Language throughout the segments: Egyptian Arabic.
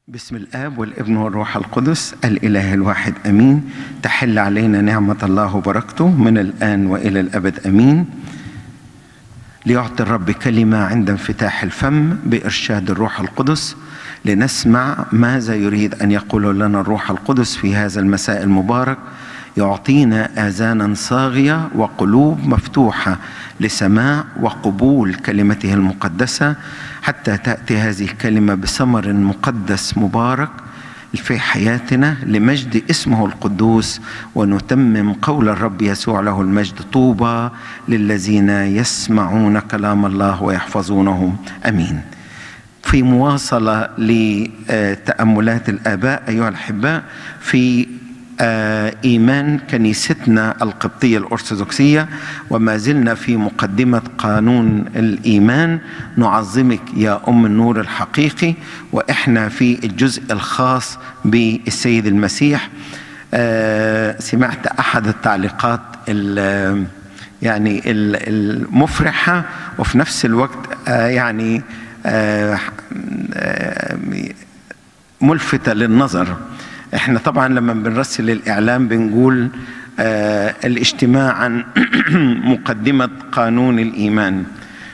بسم الاب والابن والروح القدس الاله الواحد امين تحل علينا نعمه الله وبركته من الان والى الابد امين ليعطي الرب كلمه عند انفتاح الفم بارشاد الروح القدس لنسمع ماذا يريد ان يقول لنا الروح القدس في هذا المساء المبارك يعطينا اذانا صاغيه وقلوب مفتوحه لسماع وقبول كلمته المقدسه حتى تاتي هذه الكلمه بثمر مقدس مبارك في حياتنا لمجد اسمه القدوس ونتمم قول الرب يسوع له المجد طوبى للذين يسمعون كلام الله ويحفظونه امين في مواصله لتاملات الاباء ايها الاحباء في ايمان كنيستنا القبطيه الارثوذكسيه وما زلنا في مقدمه قانون الايمان نعظمك يا ام النور الحقيقي واحنا في الجزء الخاص بالسيد المسيح سمعت احد التعليقات ال يعني المفرحه وفي نفس الوقت يعني ملفته للنظر احنا طبعا لما بنرسل الاعلام بنقول آه الاجتماع عن مقدمه قانون الايمان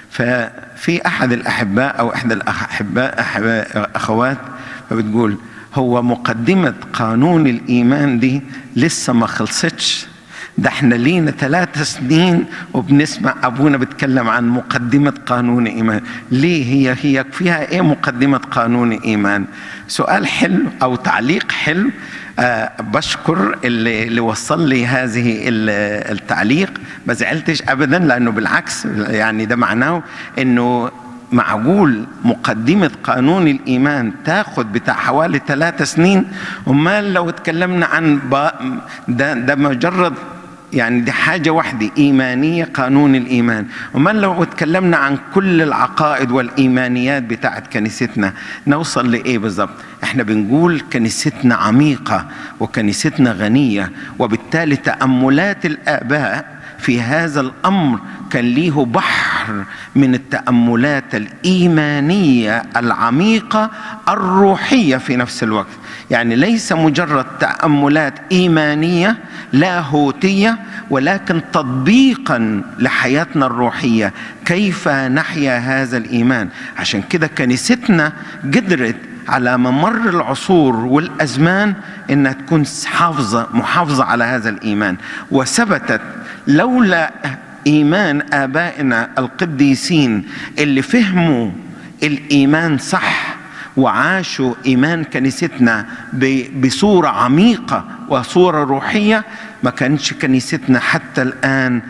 ففي احد الاحباء او احدى الاحباء اخوات فبتقول هو مقدمه قانون الايمان دي لسه ما خلصتش ده احنا لينا ثلاث سنين وبنسمع ابونا بيتكلم عن مقدمه قانون ايمان ليه هي هي فيها ايه مقدمه قانون ايمان سؤال حلو او تعليق حلو أه بشكر اللي, اللي وصل لي هذه التعليق ما زعلتش ابدا لانه بالعكس يعني ده معناه انه معقول مقدمة قانون الإيمان تاخد بتاع حوالي ثلاثة سنين أمال لو اتكلمنا عن ده, ده مجرد يعني دي حاجة واحدة إيمانية قانون الإيمان أمال لو اتكلمنا عن كل العقائد والإيمانيات بتاعت كنيستنا نوصل لإيه بالظبط احنا بنقول كنيستنا عميقة وكنيستنا غنية وبالتالي تأملات الآباء في هذا الامر كان ليه بحر من التاملات الايمانيه العميقه الروحيه في نفس الوقت يعني ليس مجرد تاملات ايمانيه لاهوتيه ولكن تطبيقا لحياتنا الروحيه كيف نحيا هذا الايمان عشان كده كنيستنا قدرت على ممر العصور والازمان انها تكون حافظه محافظه على هذا الايمان وثبتت لولا ايمان ابائنا القديسين اللي فهموا الايمان صح وعاشوا ايمان كنيستنا بصوره عميقه وصوره روحيه ما كانش كنيستنا حتى الان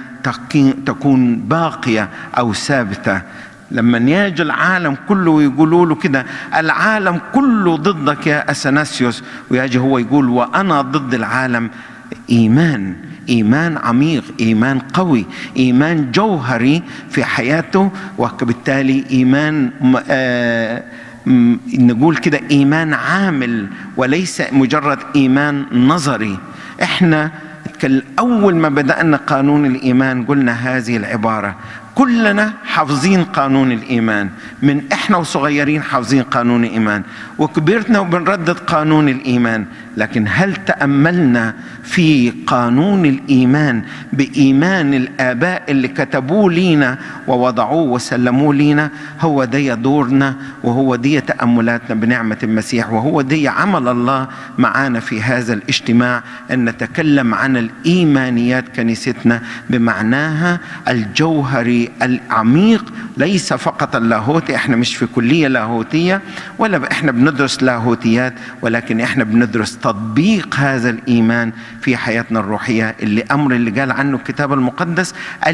تكون باقيه او ثابته لما يجي العالم كله ويقولوا له كده العالم كله ضدك يا اثناسيوس ويجي هو يقول وانا ضد العالم ايمان ايمان عميق ايمان قوي ايمان جوهري في حياته وبالتالي ايمان آه نقول كده ايمان عامل وليس مجرد ايمان نظري احنا اول ما بدانا قانون الايمان قلنا هذه العباره كلنا حافظين قانون الايمان من احنا وصغيرين حافظين قانون الايمان وكبرنا وبنردد قانون الايمان لكن هل تاملنا في قانون الايمان بايمان الاباء اللي كتبوه لينا ووضعوه وسلموه لينا هو دي دورنا وهو دي تاملاتنا بنعمه المسيح وهو دي عمل الله معانا في هذا الاجتماع ان نتكلم عن الايمانيات كنيستنا بمعناها الجوهري العميق ليس فقط اللاهوتي احنا مش في كليه لاهوتيه ولا احنا بندرس لاهوتيات ولكن احنا بندرس تطبيق هذا الايمان في حياتنا الروحيه اللي امر اللي قال عنه الكتاب المقدس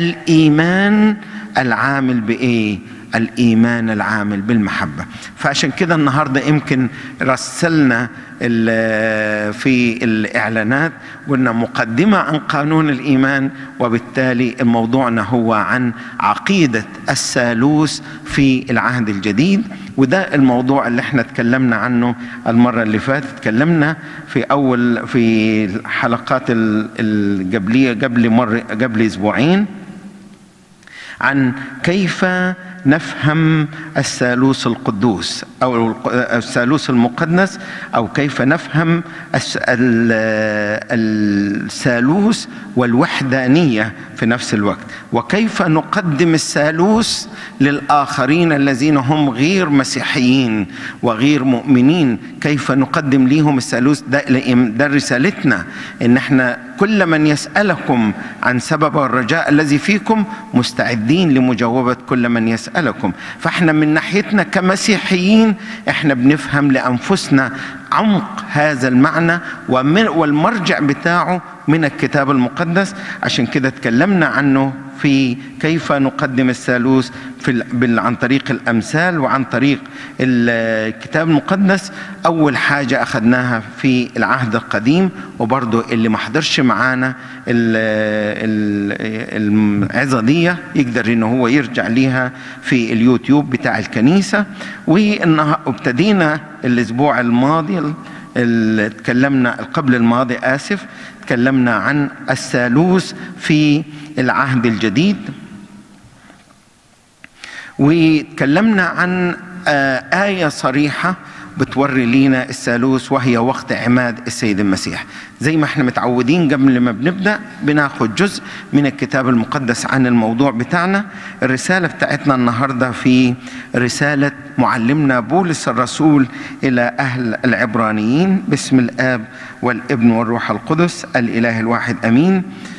الايمان العامل بايه الايمان العامل بالمحبه فعشان كده النهارده يمكن رسلنا في الاعلانات قلنا مقدمه عن قانون الايمان وبالتالي موضوعنا هو عن عقيده الثالوث في العهد الجديد وده الموضوع اللي احنا اتكلمنا عنه المره اللي فاتت اتكلمنا في اول في الحلقات القبليه قبل مر قبل اسبوعين عن كيف نفهم الثالوث القدوس او الثالوث المقدس او كيف نفهم الثالوث والوحدانيه في نفس الوقت وكيف نقدم الثالوث للاخرين الذين هم غير مسيحيين وغير مؤمنين كيف نقدم ليهم الثالوث ده, ده رسالتنا ان احنا كل من يسالكم عن سبب الرجاء الذي فيكم مستعدين لمجاوبه كل من يسالكم فاحنا من ناحيتنا كمسيحيين احنا بنفهم لانفسنا عمق هذا المعنى والمرجع بتاعه من الكتاب المقدس عشان كده تكلمنا عنه في كيف نقدم الثالوث في عن طريق الامثال وعن طريق الكتاب المقدس اول حاجه اخذناها في العهد القديم وبرضه اللي ما حضرش معانا العظه دي يقدر ان هو يرجع ليها في اليوتيوب بتاع الكنيسه وابتدينا الاسبوع الماضي اللي تكلمنا قبل الماضي اسف تكلمنا عن الثالوث في العهد الجديد وتكلمنا عن آية صريحة بتوري لينا الثالوث وهي وقت عماد السيد المسيح زي ما احنا متعودين قبل ما بنبدا بناخد جزء من الكتاب المقدس عن الموضوع بتاعنا الرساله بتاعتنا النهارده في رساله معلمنا بولس الرسول الى اهل العبرانيين باسم الاب والابن والروح القدس الاله الواحد امين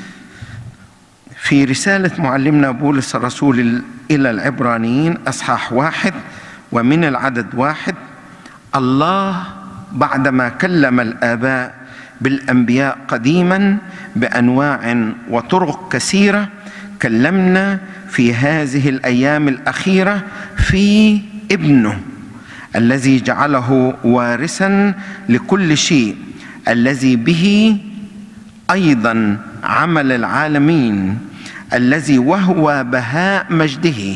في رساله معلمنا بولس الرسول الى العبرانيين اصحاح واحد ومن العدد واحد الله بعدما كلم الاباء بالانبياء قديما بانواع وطرق كثيره كلمنا في هذه الايام الاخيره في ابنه الذي جعله وارثا لكل شيء الذي به ايضا عمل العالمين الذي وهو بهاء مجده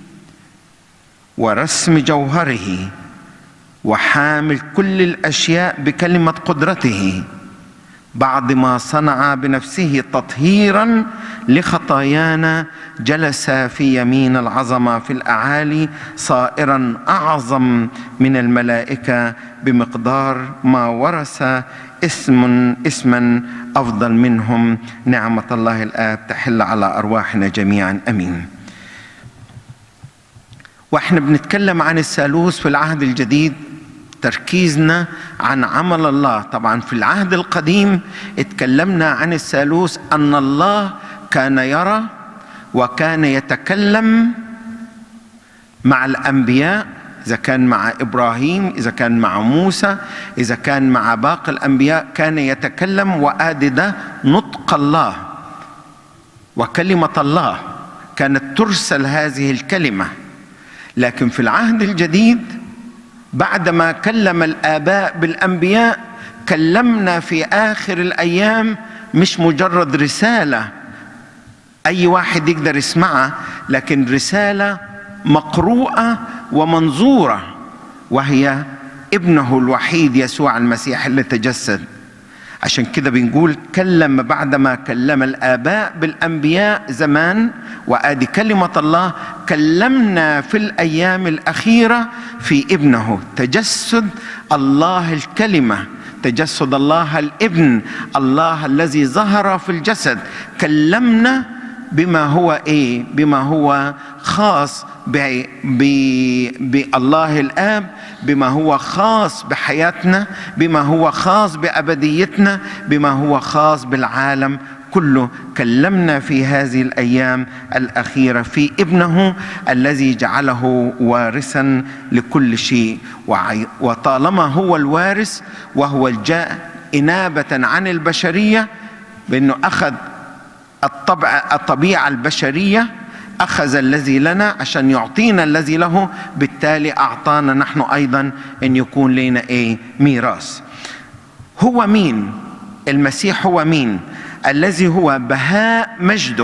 ورسم جوهره وحامل كل الاشياء بكلمه قدرته بعد ما صنع بنفسه تطهيرا لخطايانا جلس في يمين العظمه في الاعالي صائرا اعظم من الملائكه بمقدار ما ورث اسم اسما افضل منهم نعمه الله الاب تحل على ارواحنا جميعا امين واحنا بنتكلم عن الثالوث في العهد الجديد تركيزنا عن عمل الله طبعا في العهد القديم اتكلمنا عن الثالوث ان الله كان يرى وكان يتكلم مع الانبياء اذا كان مع ابراهيم اذا كان مع موسى اذا كان مع باقي الانبياء كان يتكلم وادي ده نطق الله وكلمه الله كانت ترسل هذه الكلمه لكن في العهد الجديد بعدما كلم الاباء بالانبياء كلمنا في اخر الايام مش مجرد رساله اي واحد يقدر يسمعها لكن رساله مقروءه ومنظوره وهي ابنه الوحيد يسوع المسيح اللي تجسد عشان كده بنقول كلم بعدما كلم الآباء بالأنبياء زمان وآدي كلمة الله كلمنا في الأيام الأخيرة في ابنه تجسد الله الكلمة تجسد الله الابن الله الذي ظهر في الجسد كلمنا بما هو ايه بما هو خاص بالله الاب بما هو خاص بحياتنا بما هو خاص بابديتنا بما هو خاص بالعالم كله كلمنا في هذه الايام الاخيره في ابنه الذي جعله وارثا لكل شيء وطالما هو الوارث وهو الجاء انابه عن البشريه بانه اخذ الطبع الطبيعه البشريه اخذ الذي لنا عشان يعطينا الذي له بالتالي اعطانا نحن ايضا ان يكون لنا ايه ميراث هو مين المسيح هو مين الذي هو بهاء مجده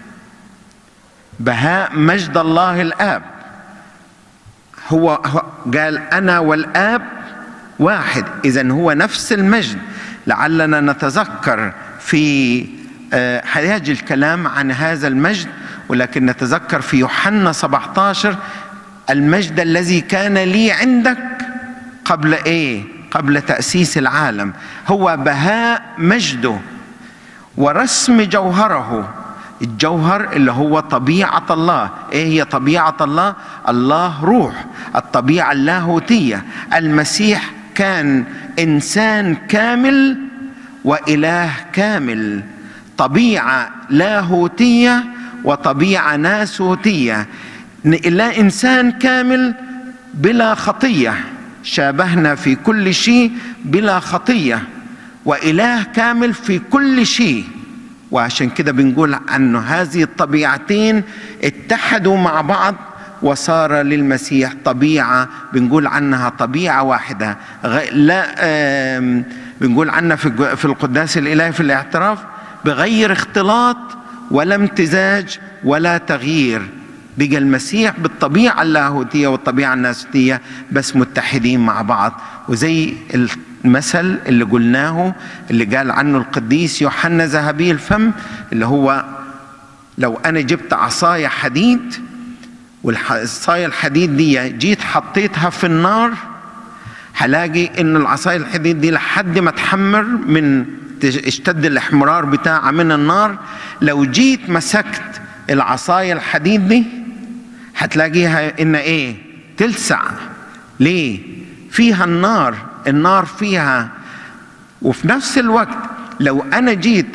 بهاء مجد الله الاب هو قال انا والاب واحد اذا هو نفس المجد لعلنا نتذكر في هيجي الكلام عن هذا المجد ولكن نتذكر في يوحنا 17 المجد الذي كان لي عندك قبل ايه قبل تاسيس العالم هو بهاء مجده ورسم جوهره الجوهر اللي هو طبيعة الله ايه هي طبيعة الله الله روح الطبيعة اللاهوتية المسيح كان انسان كامل واله كامل طبيعة لاهوتية وطبيعة ناسوتية لا انسان كامل بلا خطية شابهنا في كل شيء بلا خطية وإله كامل في كل شيء وعشان كده بنقول عنه هذه الطبيعتين اتحدوا مع بعض وصار للمسيح طبيعة بنقول عنها طبيعة واحدة لا بنقول عنها في في القداس الإلهي في الاعتراف بغير اختلاط ولا امتزاج ولا تغيير بقى المسيح بالطبيعة اللاهوتية والطبيعة الناسوتية بس متحدين مع بعض وزي المثل اللي قلناه اللي قال عنه القديس يوحنا ذهبي الفم اللي هو لو أنا جبت عصاية حديد والعصاية الحديد دي جيت حطيتها في النار هلاقي ان العصاية الحديد دي لحد ما تحمر من اشتد الاحمرار بتاعها من النار لو جيت مسكت العصاية الحديد دي هتلاقيها ان ايه تلسع ليه فيها النار النار فيها وفي نفس الوقت لو انا جيت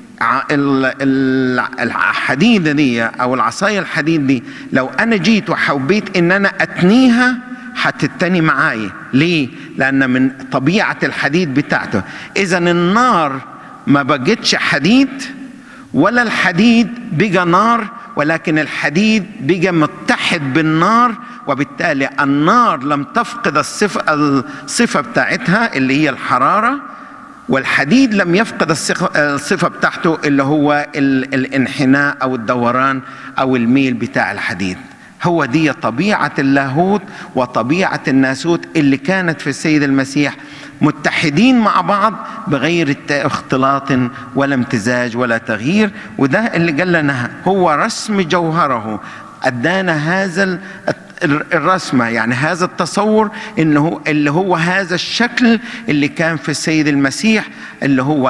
الحديده دي او العصايه الحديد دي لو انا جيت وحبيت ان انا اتنيها هتتني معايا ليه لان من طبيعه الحديد بتاعته اذا النار ما بقتش حديد ولا الحديد بقى نار ولكن الحديد بقى متحد بالنار وبالتالي النار لم تفقد الصفة, الصفة بتاعتها اللي هي الحرارة والحديد لم يفقد الصفة بتاعته اللي هو الانحناء أو الدوران أو الميل بتاع الحديد هو دي طبيعة اللاهوت وطبيعة الناسوت اللي كانت في السيد المسيح متحدين مع بعض بغير اختلاط ولا امتزاج ولا تغيير وده اللي قال لنا هو رسم جوهره ادانا هذا الرسمه يعني هذا التصور انه اللي هو هذا الشكل اللي كان في السيد المسيح اللي هو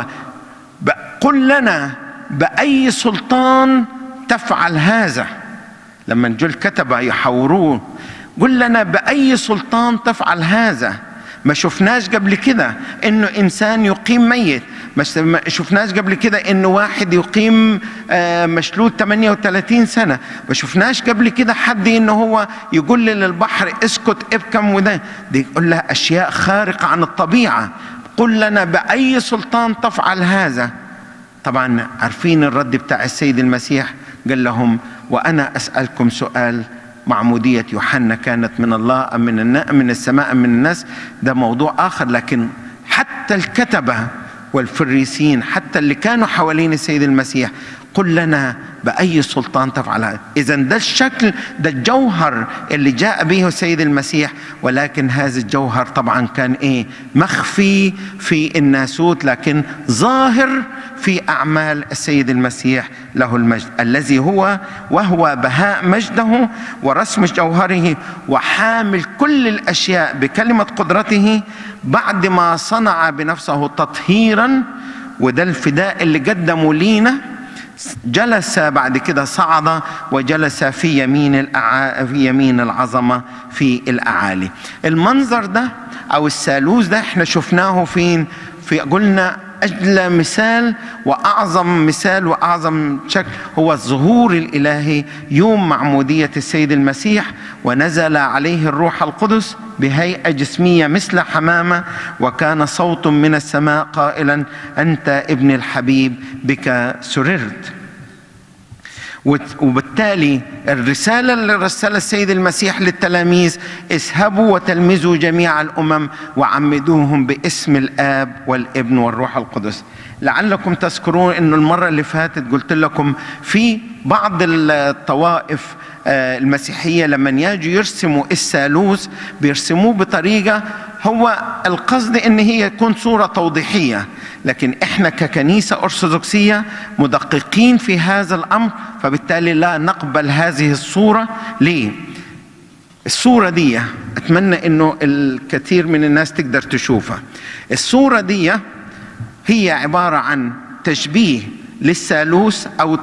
قل لنا باي سلطان تفعل هذا لما نجوا الكتبه يحوروه قل لنا باي سلطان تفعل هذا ما شفناش قبل كده انه انسان يقيم ميت ما شفناش قبل كده انه واحد يقيم مشلول 38 سنه ما شفناش قبل كده حد انه هو يقول للبحر اسكت ابكم وده دي يقول لها اشياء خارقه عن الطبيعه قل لنا باي سلطان تفعل هذا طبعا عارفين الرد بتاع السيد المسيح قال لهم وانا اسالكم سؤال معمودية يوحنا كانت من الله أم من النا من السماء أم من الناس ده موضوع آخر لكن حتى الكتبة والفريسين حتى اللي كانوا حوالين السيد المسيح قل لنا بأي سلطان تفعل إذا ده الشكل ده الجوهر اللي جاء به السيد المسيح ولكن هذا الجوهر طبعا كان إيه مخفي في الناسوت لكن ظاهر في أعمال السيد المسيح له المجد الذي هو وهو بهاء مجده ورسم جوهره وحامل كل الأشياء بكلمة قدرته بعد ما صنع بنفسه تطهيرا وده الفداء اللي قدمه لينا جلس بعد كده صعد وجلس في يمين الأع... في يمين العظمه في الاعالي المنظر ده او الثالوث ده احنا شفناه فين في قلنا أجلى مثال وأعظم مثال وأعظم شكل هو الظهور الإلهي يوم معمودية السيد المسيح ونزل عليه الروح القدس بهيئة جسمية مثل حمامة وكان صوت من السماء قائلا أنت ابن الحبيب بك سررت وبالتالي الرسالة اللي رسلها السيد المسيح للتلاميذ اذهبوا وتلمذوا جميع الأمم وعمدوهم باسم الآب والابن والروح القدس لعلكم تذكرون انه المره اللي فاتت قلت لكم في بعض الطوائف آه، المسيحيه لما يجوا يرسموا الثالوث بيرسموه بطريقه هو القصد ان هي يكون صوره توضيحيه لكن احنا ككنيسه ارثوذكسيه مدققين في هذا الامر فبالتالي لا نقبل هذه الصوره ليه الصورة دي أتمنى أنه الكثير من الناس تقدر تشوفها الصورة دي هي عبارة عن تشبيه للثالوث أو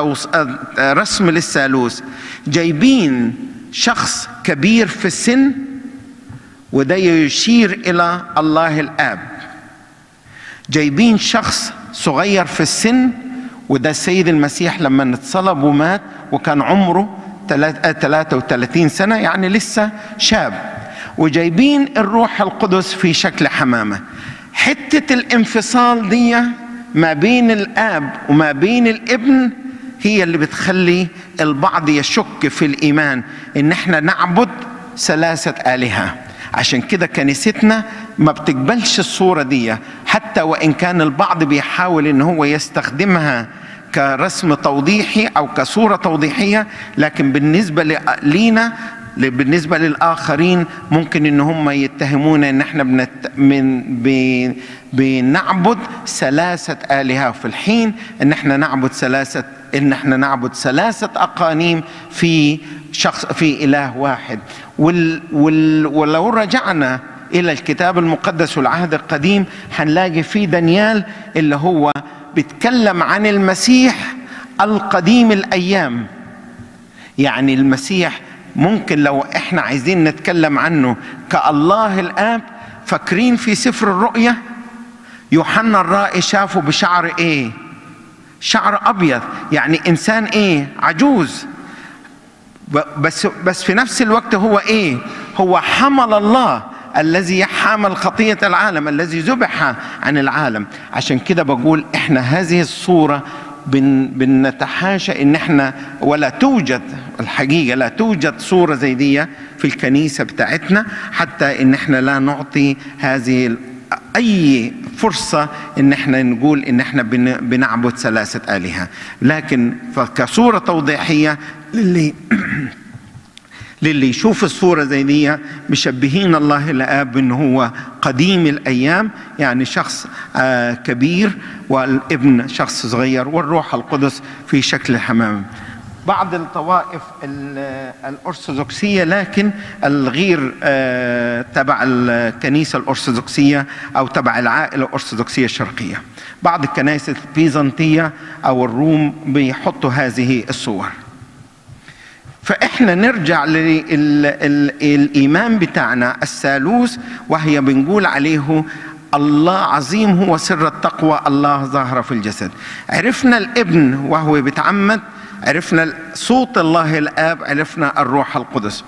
رسم للثالوث جايبين شخص كبير في السن وده يشير إلى الله الآب جايبين شخص صغير في السن وده السيد المسيح لما اتصلب ومات وكان عمره 33 سنة يعني لسه شاب وجايبين الروح القدس في شكل حمامة حتة الانفصال دي ما بين الآب وما بين الابن هي اللي بتخلي البعض يشك في الإيمان إن احنا نعبد ثلاثة آلهة عشان كده كنيستنا ما بتقبلش الصورة دي حتى وإن كان البعض بيحاول إن هو يستخدمها كرسم توضيحي او كصوره توضيحيه لكن بالنسبه لينا بالنسبه للاخرين ممكن ان هم يتهمونا ان احنا بنت من بنعبد ثلاثه الهه في الحين ان احنا نعبد ثلاثه ان احنا نعبد ثلاثه اقانيم في شخص في اله واحد وال وال ولو رجعنا الى الكتاب المقدس والعهد القديم هنلاقي في دانيال اللي هو بيتكلم عن المسيح القديم الايام يعني المسيح ممكن لو احنا عايزين نتكلم عنه كالله الاب فاكرين في سفر الرؤيا يوحنا الرائي شافه بشعر ايه شعر ابيض يعني انسان ايه عجوز بس بس في نفس الوقت هو ايه هو حمل الله الذي حامل خطية العالم الذي ذبح عن العالم عشان كده بقول احنا هذه الصورة بن بنتحاشى ان احنا ولا توجد الحقيقة لا توجد صورة زي دي في الكنيسة بتاعتنا حتى ان احنا لا نعطي هذه اي فرصة ان احنا نقول ان احنا بنعبد ثلاثة آلهة لكن كصورة توضيحية للي للي يشوف الصورة زي دي مشبهين الله الآب إن هو قديم الأيام يعني شخص آه كبير والابن شخص صغير والروح القدس في شكل حمام بعض الطوائف الأرثوذكسية لكن الغير آه تبع الكنيسة الأرثوذكسية أو تبع العائلة الأرثوذكسية الشرقية بعض الكنائس البيزنطية أو الروم بيحطوا هذه الصور فاحنا نرجع للايمان بتاعنا الثالوث وهي بنقول عليه الله عظيم هو سر التقوى الله ظاهر في الجسد عرفنا الابن وهو بيتعمد عرفنا صوت الله الاب عرفنا الروح القدس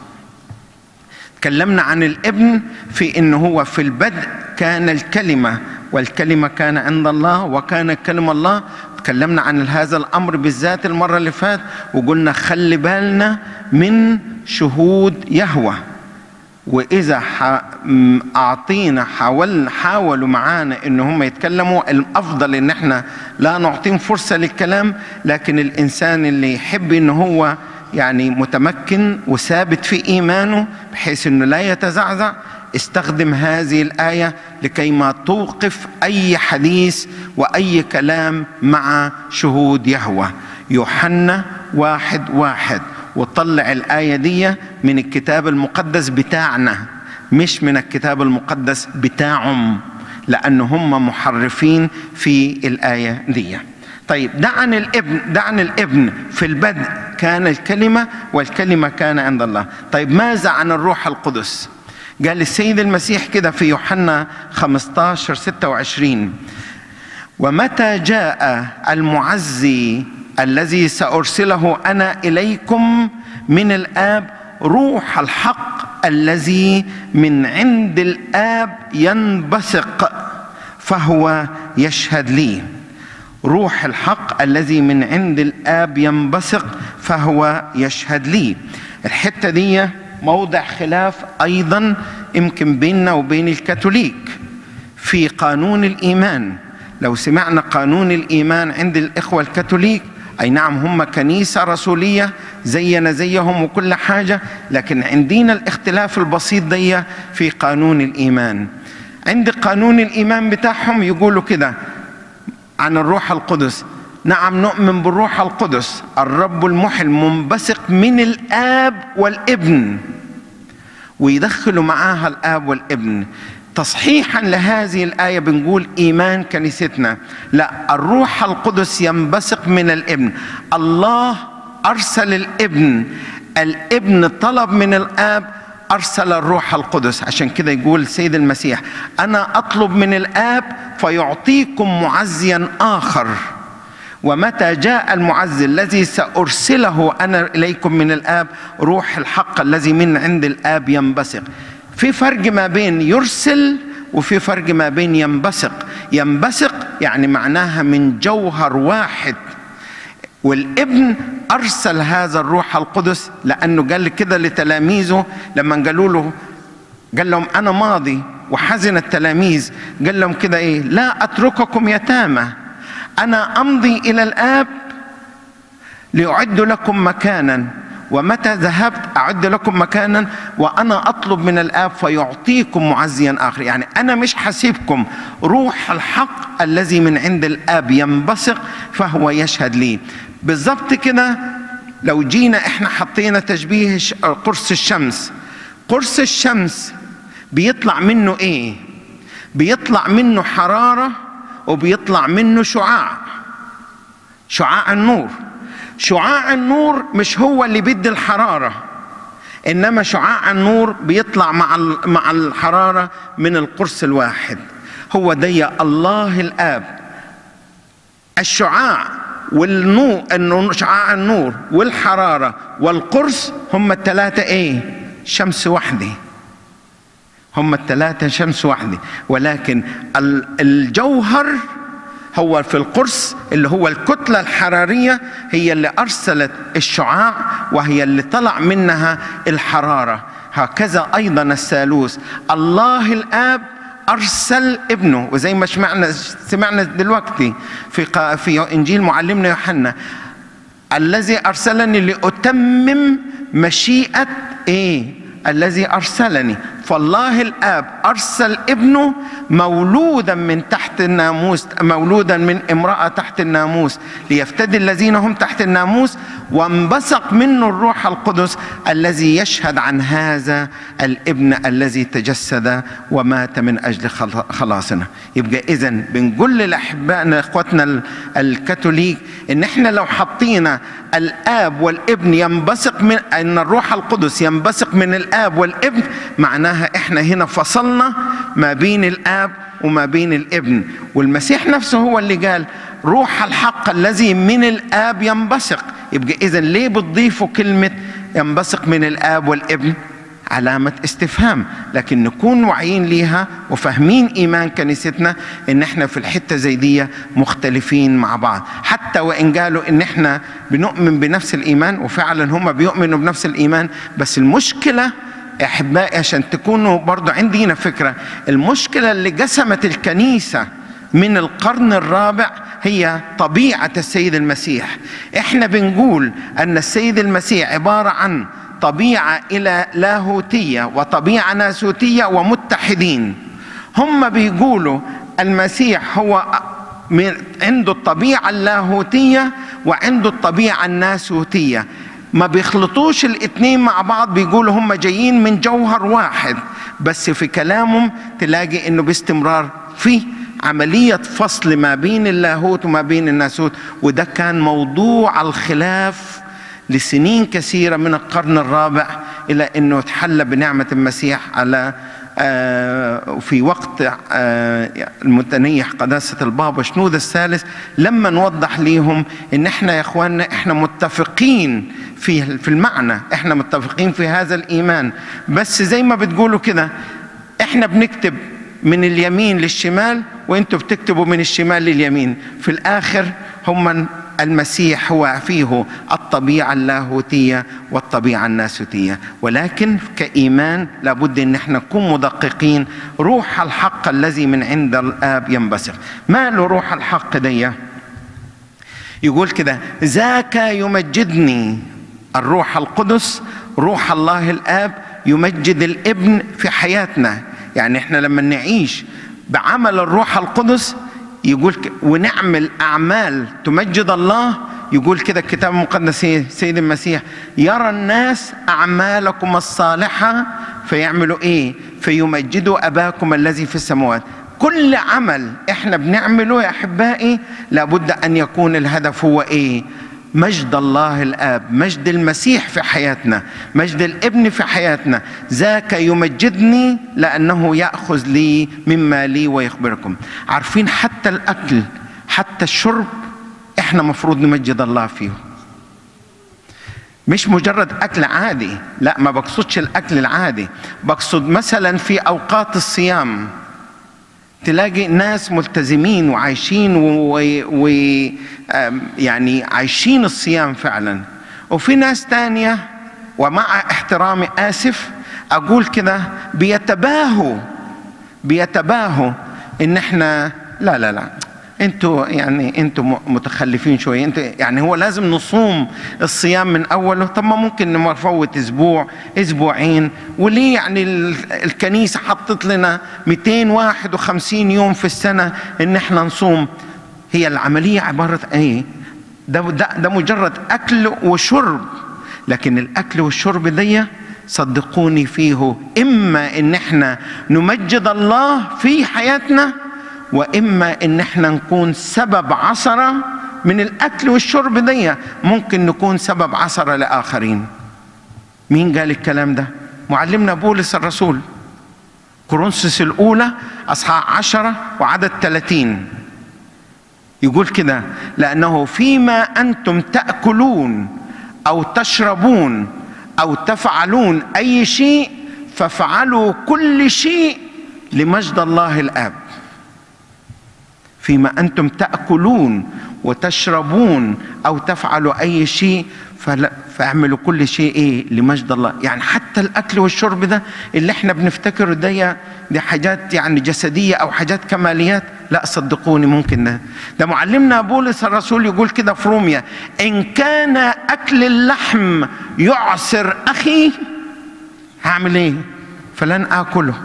تكلمنا عن الابن في انه هو في البدء كان الكلمه والكلمه كان عند الله وكان كلمه الله تكلمنا عن هذا الامر بالذات المره اللي فات وقلنا خلي بالنا من شهود يهوه واذا اعطينا حاول حاولوا معانا ان هم يتكلموا الافضل ان احنا لا نعطيهم فرصه للكلام لكن الانسان اللي يحب ان هو يعني متمكن وثابت في ايمانه بحيث انه لا يتزعزع استخدم هذه الآية لكي ما توقف أي حديث وأي كلام مع شهود يهوه يوحنا واحد واحد وطلع الآية دي من الكتاب المقدس بتاعنا مش من الكتاب المقدس بتاعهم لأن هم محرفين في الآية دي طيب دعن الابن دعن الابن في البدء كان الكلمة والكلمة كان عند الله طيب ماذا عن الروح القدس قال السيد المسيح كده في يوحنا 15 26 ومتى جاء المعزي الذي سأرسله أنا إليكم من الآب روح الحق الذي من عند الآب ينبثق فهو يشهد لي روح الحق الذي من عند الآب ينبثق فهو يشهد لي الحتة دي موضع خلاف ايضا يمكن بيننا وبين الكاثوليك في قانون الايمان لو سمعنا قانون الإيمان عند الإخوة الكاثوليك أي نعم هم كنيسة رسولية زينا زيهم وكل حاجة لكن عندنا الاختلاف البسيط دي في قانون الإيمان عند قانون الإيمان بتاعهم يقولوا كده عن الروح القدس نعم نؤمن بالروح القدس الرب المحل منبثق من الآب والابن ويدخلوا معاها الآب والابن تصحيحا لهذه الآية بنقول إيمان كنيستنا لا الروح القدس ينبثق من الابن الله أرسل الابن الابن طلب من الآب أرسل الروح القدس عشان كده يقول السيد المسيح أنا أطلب من الآب فيعطيكم معزيا آخر ومتى جاء المعزي الذي سأرسله أنا إليكم من الآب روح الحق الذي من عند الآب ينبثق في فرق ما بين يرسل وفي فرق ما بين ينبثق ينبثق يعني معناها من جوهر واحد والابن ارسل هذا الروح القدس لانه قال كده لتلاميذه لما قالوا له قال لهم انا ماضي وحزن التلاميذ قال لهم كده ايه لا اترككم يتامى انا امضي الى الاب لاعد لكم مكانا ومتى ذهبت أعد لكم مكانا وأنا أطلب من الآب فيعطيكم معزيا آخر يعني أنا مش حسيبكم روح الحق الذي من عند الآب ينبثق فهو يشهد لي بالضبط كده لو جينا احنا حطينا تشبيه قرص الشمس قرص الشمس بيطلع منه ايه بيطلع منه حرارة وبيطلع منه شعاع شعاع النور شعاع النور مش هو اللي بيدي الحراره انما شعاع النور بيطلع مع مع الحراره من القرص الواحد هو دي الله الاب الشعاع والنور شعاع النور والحراره والقرص هم الثلاثه ايه شمس واحده هم الثلاثه شمس واحده ولكن الجوهر هو في القرص اللي هو الكتلة الحرارية هي اللي أرسلت الشعاع وهي اللي طلع منها الحرارة هكذا أيضا الثالوث الله الآب أرسل ابنه وزي ما سمعنا سمعنا دلوقتي في في إنجيل معلمنا يوحنا الذي أرسلني لأتمم مشيئة إيه؟ الذي أرسلني فالله الآب أرسل ابنه مولودا من تحت الناموس مولودا من امرأة تحت الناموس ليفتدي الذين هم تحت الناموس وانبثق منه الروح القدس الذي يشهد عن هذا الابن الذي تجسد ومات من أجل خلاصنا يبقى إذا بنقول لأحبائنا إخوتنا الكاثوليك إن إحنا لو حطينا الآب والابن ينبثق من أن الروح القدس ينبثق من الآب والابن معناها إحنا هنا فصلنا ما بين الآب وما بين الابن والمسيح نفسه هو اللي قال روح الحق الذي من الآب ينبثق يبقى إذا ليه بتضيفوا كلمة ينبثق من الآب والابن علامة استفهام لكن نكون واعيين ليها وفاهمين إيمان كنيستنا إن إحنا في الحتة زي دي مختلفين مع بعض حتى وإن قالوا إن إحنا بنؤمن بنفس الإيمان وفعلا هم بيؤمنوا بنفس الإيمان بس المشكلة أحبائي عشان تكونوا برضو عندنا فكرة المشكلة اللي قسمت الكنيسة من القرن الرابع هي طبيعة السيد المسيح احنا بنقول أن السيد المسيح عبارة عن طبيعة إلى لاهوتية وطبيعة ناسوتية ومتحدين هم بيقولوا المسيح هو من عنده الطبيعة اللاهوتية وعنده الطبيعة الناسوتية ما بيخلطوش الاثنين مع بعض بيقولوا هم جايين من جوهر واحد بس في كلامهم تلاقي انه باستمرار في عملية فصل ما بين اللاهوت وما بين الناسوت وده كان موضوع الخلاف لسنين كثيرة من القرن الرابع إلى أنه تحلى بنعمة المسيح على آه في وقت آه المتنيح قداسة البابا شنود الثالث لما نوضح ليهم ان احنا يا اخواننا احنا متفقين في في المعنى احنا متفقين في هذا الايمان بس زي ما بتقولوا كده احنا بنكتب من اليمين للشمال وانتوا بتكتبوا من الشمال لليمين في الاخر هم المسيح هو فيه الطبيعة اللاهوتية والطبيعة الناسوتية ولكن كإيمان لابد أن احنا نكون مدققين روح الحق الذي من عند الآب ينبثق ما له روح الحق دي يقول كده ذاك يمجدني الروح القدس روح الله الآب يمجد الابن في حياتنا يعني احنا لما نعيش بعمل الروح القدس يقول ك... ونعمل أعمال تمجد الله يقول كده الكتاب المقدس سيد المسيح يرى الناس أعمالكم الصالحة فيعملوا إيه فيمجدوا أباكم الذي في السماوات كل عمل احنا بنعمله يا أحبائي لابد أن يكون الهدف هو إيه مجد الله الاب مجد المسيح في حياتنا مجد الابن في حياتنا ذاك يمجدني لانه ياخذ لي مما لي ويخبركم عارفين حتى الاكل حتى الشرب احنا مفروض نمجد الله فيه مش مجرد اكل عادي لا ما بقصدش الاكل العادي بقصد مثلا في اوقات الصيام تلاقي ناس ملتزمين وعايشين و... و... يعني عايشين الصيام فعلا وفي ناس تانية ومع احترامي آسف أقول كده بيتباهوا بيتباهوا إن إحنا لا لا لا انتوا يعني انتوا متخلفين شويه انتوا يعني هو لازم نصوم الصيام من اوله طب ما ممكن نفوت اسبوع اسبوعين وليه يعني الكنيسه حطت لنا 251 يوم في السنه ان احنا نصوم هي العمليه عباره ايه ده ده, ده مجرد اكل وشرب لكن الاكل والشرب دي صدقوني فيه اما ان احنا نمجد الله في حياتنا واما ان احنا نكون سبب عثره من الاكل والشرب دي ممكن نكون سبب عثره لاخرين مين قال الكلام ده معلمنا بولس الرسول كورنثوس الاولى اصحاح عشرة وعدد ثلاثين يقول كده لانه فيما انتم تاكلون او تشربون او تفعلون اي شيء فافعلوا كل شيء لمجد الله الاب فيما انتم تاكلون وتشربون او تفعلوا اي شيء فاعملوا كل شيء ايه لمجد الله يعني حتى الاكل والشرب ده اللي احنا بنفتكره ده دي حاجات يعني جسديه او حاجات كماليات لا صدقوني ممكن ده ده معلمنا بولس الرسول يقول كده في روميا ان كان اكل اللحم يعسر اخي هعمل ايه فلن اكله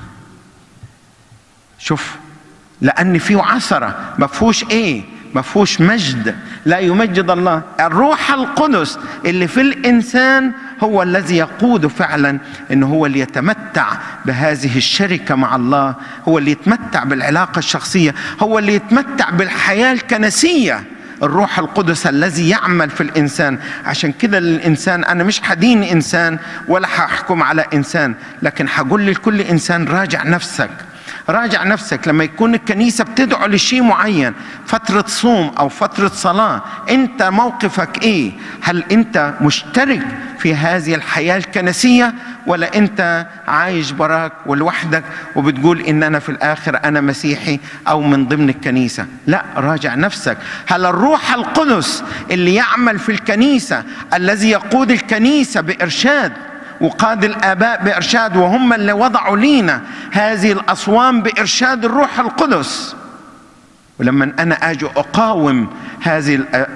شوف لان فيه عثره ما فيهوش ايه ما فيهوش مجد لا يمجد الله الروح القدس اللي في الانسان هو الذي يقود فعلا ان هو اللي يتمتع بهذه الشركه مع الله هو اللي يتمتع بالعلاقه الشخصيه هو اللي يتمتع بالحياه الكنسيه الروح القدس الذي يعمل في الانسان عشان كده الانسان انا مش حدين انسان ولا هحكم على انسان لكن هقول لكل انسان راجع نفسك راجع نفسك لما يكون الكنيسة بتدعو لشيء معين فترة صوم أو فترة صلاة أنت موقفك إيه هل أنت مشترك في هذه الحياة الكنسية ولا أنت عايش براك ولوحدك وبتقول إن أنا في الآخر أنا مسيحي أو من ضمن الكنيسة لا راجع نفسك هل الروح القدس اللي يعمل في الكنيسة الذي يقود الكنيسة بإرشاد وقاد الآباء بإرشاد وهم اللي وضعوا لينا هذه الأصوام بإرشاد الروح القدس ولما أنا أجي أقاوم هذه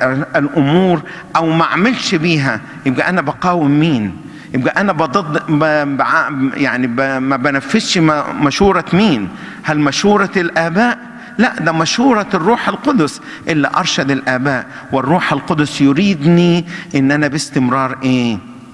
الأمور أو ما أعملش بيها يبقى أنا بقاوم مين؟ يبقى أنا بضد يعني ما بنفذش مشورة مين؟ هل مشورة الآباء؟ لا ده مشورة الروح القدس اللي أرشد الآباء والروح القدس يريدني إن أنا باستمرار إيه؟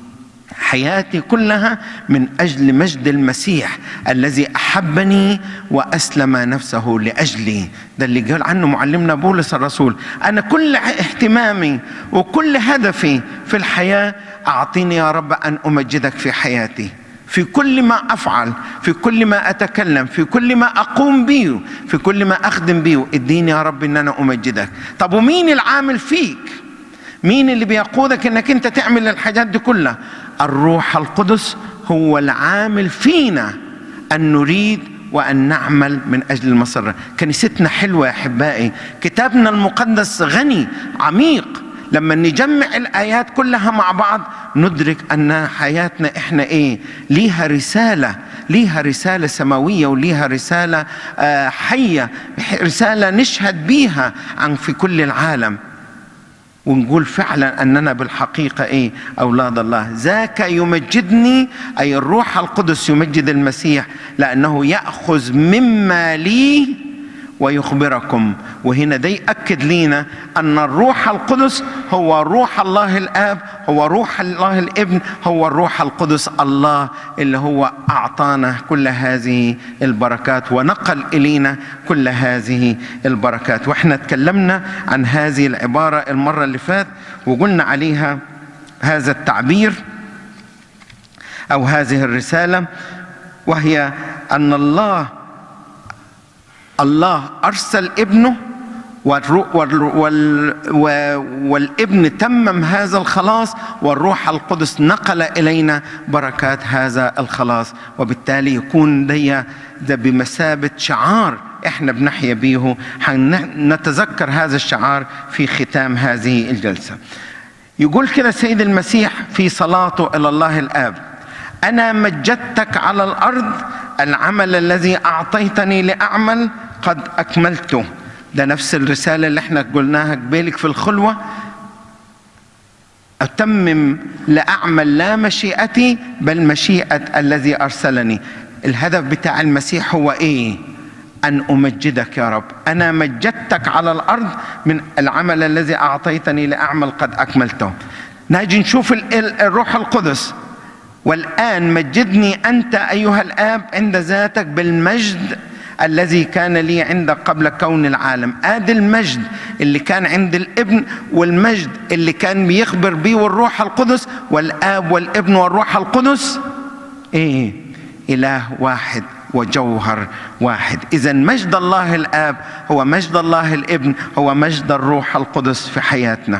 حياتي كلها من اجل مجد المسيح الذي احبني واسلم نفسه لاجلي ده اللي قال عنه معلمنا بولس الرسول انا كل اهتمامي وكل هدفي في الحياه اعطيني يا رب ان امجدك في حياتي في كل ما افعل في كل ما اتكلم في كل ما اقوم به في كل ما اخدم به اديني يا رب ان انا امجدك طب ومين العامل فيك مين اللي بيقودك انك انت تعمل الحاجات دي كلها الروح القدس هو العامل فينا ان نريد وأن نعمل من أجل المسرة كنيستنا حلوة يا أحبائي كتابنا المقدس غني عميق لما نجمع الآيات كلها مع بعض ندرك أن حياتنا إحنا إيه ليها رسالة ليها رسالة سماوية وليها رسالة حية رسالة نشهد بيها عن في كل العالم ونقول فعلا اننا بالحقيقه ايه اولاد الله ذاك يمجدني اي الروح القدس يمجد المسيح لانه ياخذ مما لي ويخبركم وهنا ده يأكد لينا أن الروح القدس هو روح الله الآب هو روح الله الابن هو الروح القدس الله اللي هو أعطانا كل هذه البركات ونقل إلينا كل هذه البركات وإحنا تكلمنا عن هذه العبارة المرة اللي فات وقلنا عليها هذا التعبير أو هذه الرسالة وهي أن الله الله أرسل ابنه والابن تمم هذا الخلاص والروح القدس نقل إلينا بركات هذا الخلاص وبالتالي يكون دي ده بمثابة شعار احنا بنحيا بيه نتذكر هذا الشعار في ختام هذه الجلسة يقول كده سيد المسيح في صلاته إلى الله الآب أنا مجدتك على الأرض العمل الذي أعطيتني لأعمل قد أكملته ده نفس الرسالة اللي احنا قلناها قبالك في الخلوة أتمم لأعمل لا مشيئتي بل مشيئة الذي أرسلني الهدف بتاع المسيح هو إيه أن أمجدك يا رب أنا مجدتك على الأرض من العمل الذي أعطيتني لأعمل قد أكملته نجي نشوف الروح القدس والآن مجدني أنت أيها الآب عند ذاتك بالمجد الذي كان لي عندك قبل كون العالم ادي المجد اللي كان عند الابن والمجد اللي كان بيخبر بيه الروح القدس والاب والابن والروح القدس ايه اله واحد وجوهر واحد اذا مجد الله الاب هو مجد الله الابن هو مجد الروح القدس في حياتنا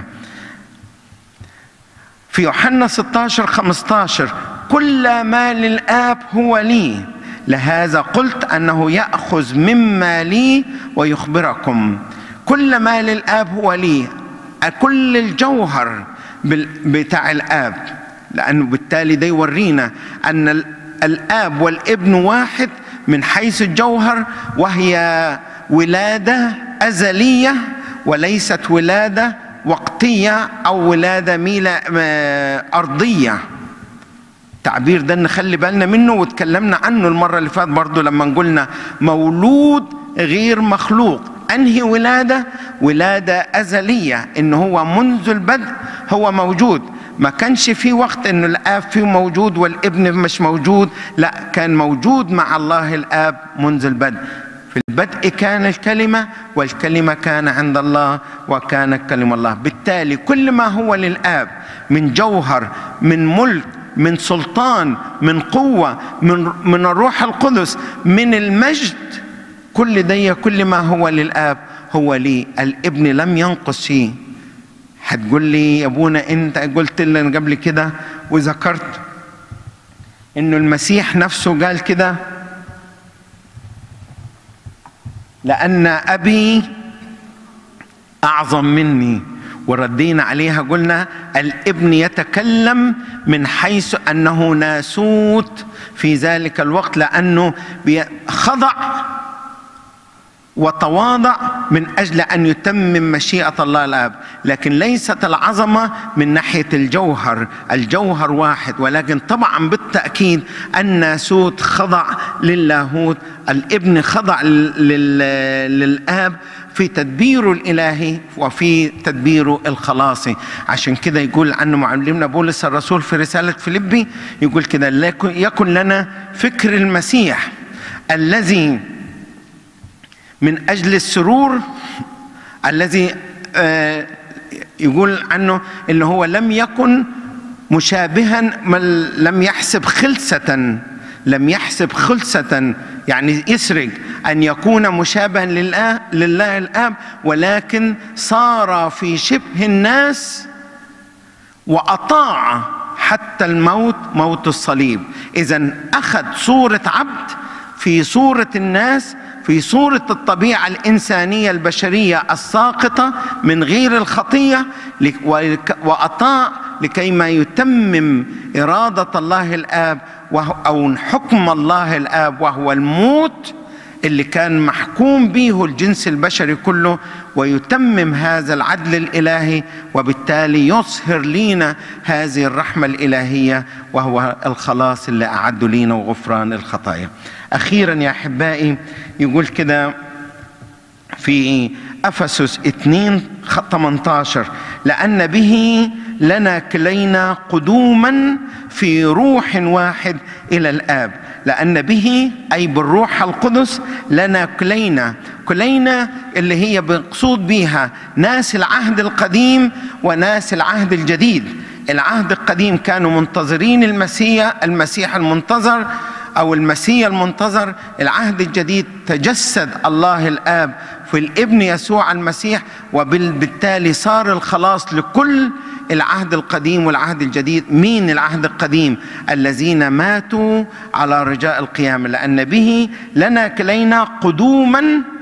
في يوحنا 16 15 كل ما للاب هو لي لهذا قلت انه ياخذ مما لي ويخبركم كل ما للاب هو لي كل الجوهر بتاع الاب لانه بالتالي ده يورينا ان الاب والابن واحد من حيث الجوهر وهي ولاده ازليه وليست ولاده وقتيه او ولاده ميله ارضيه التعبير ده نخلي بالنا منه واتكلمنا عنه المرة اللي فاتت برضو لما قلنا مولود غير مخلوق أنهي ولادة ولادة أزلية إن هو منذ البدء هو موجود ما كانش في وقت إنه الآب فيه موجود والابن مش موجود لا كان موجود مع الله الآب منذ البدء في البدء كان الكلمة والكلمة كان عند الله وكان كلمة الله بالتالي كل ما هو للآب من جوهر من ملك من سلطان من قوة من من الروح القدس من المجد كل دي كل ما هو للآب هو لي الابن لم ينقص فيه هتقول لي يا ابونا انت قلت لنا قبل كده وذكرت انه المسيح نفسه قال كده لأن أبي أعظم مني وردينا عليها قلنا الابن يتكلم من حيث انه ناسوت في ذلك الوقت لانه خضع وتواضع من اجل ان يتمم مشيئه الله الاب لكن ليست العظمه من ناحيه الجوهر الجوهر واحد ولكن طبعا بالتاكيد الناسوت خضع للاهوت الابن خضع للاب في تدبيره الالهي وفي تدبيره الخلاصي عشان كده يقول عنه معلمنا بولس الرسول في رساله فيليبي يقول كده يكن لنا فكر المسيح الذي من اجل السرور الذي يقول عنه ان هو لم يكن مشابها لم يحسب خلسه لم يحسب خلسة يعني يسرق أن يكون مشابها لله, لله الآب ولكن صار في شبه الناس وأطاع حتى الموت موت الصليب إذا أخذ صورة عبد في صورة الناس في صورة الطبيعة الإنسانية البشرية الساقطة من غير الخطية وأطاع لكي ما يتمم إرادة الله الآب أو حكم الله الآب وهو الموت اللي كان محكوم به الجنس البشري كله ويتمم هذا العدل الالهي وبالتالي يصهر لينا هذه الرحمه الالهيه وهو الخلاص اللي اعده لينا وغفران الخطايا. اخيرا يا احبائي يقول كده في افسس 2 18 لان به لنا كلينا قدوما في روح واحد الى الاب لأن به أي بالروح القدس لنا كلينا كلينا اللي هي مقصود بها ناس العهد القديم وناس العهد الجديد العهد القديم كانوا منتظرين المسيح المسيح المنتظر أو المسيح المنتظر العهد الجديد تجسد الله الآب في الابن يسوع المسيح وبالتالي صار الخلاص لكل العهد القديم والعهد الجديد مين العهد القديم الذين ماتوا على رجاء القيامة لأن به لنا كلينا قدوما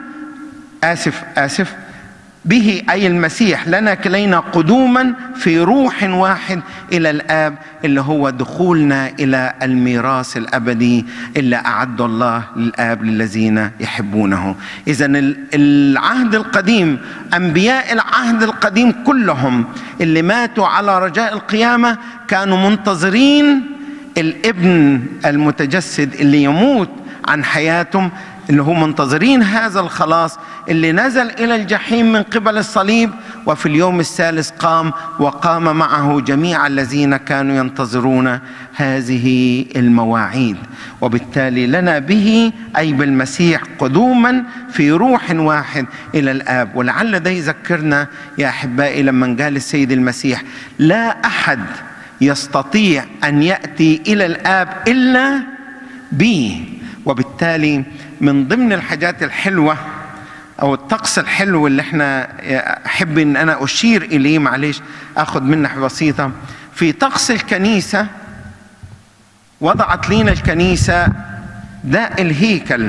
آسف آسف به أي المسيح لنا كلينا قدوما في روح واحد إلى الآب اللي هو دخولنا إلى الميراث الأبدي اللي أعده الله للآب للذين يحبونه إذا العهد القديم أنبياء العهد القديم كلهم اللي ماتوا على رجاء القيامة كانوا منتظرين الابن المتجسد اللي يموت عن حياتهم اللي هم منتظرين هذا الخلاص اللي نزل الى الجحيم من قبل الصليب وفي اليوم الثالث قام وقام معه جميع الذين كانوا ينتظرون هذه المواعيد وبالتالي لنا به اي بالمسيح قدوما في روح واحد الى الاب ولعل ده يذكرنا يا احبائي لما قال السيد المسيح لا احد يستطيع ان ياتي الى الاب الا بي وبالتالي من ضمن الحاجات الحلوة أو الطقس الحلو اللي احنا أحب إن أنا أشير إليه معلش أخذ منح بسيطة في طقس الكنيسة وضعت لنا الكنيسة ده الهيكل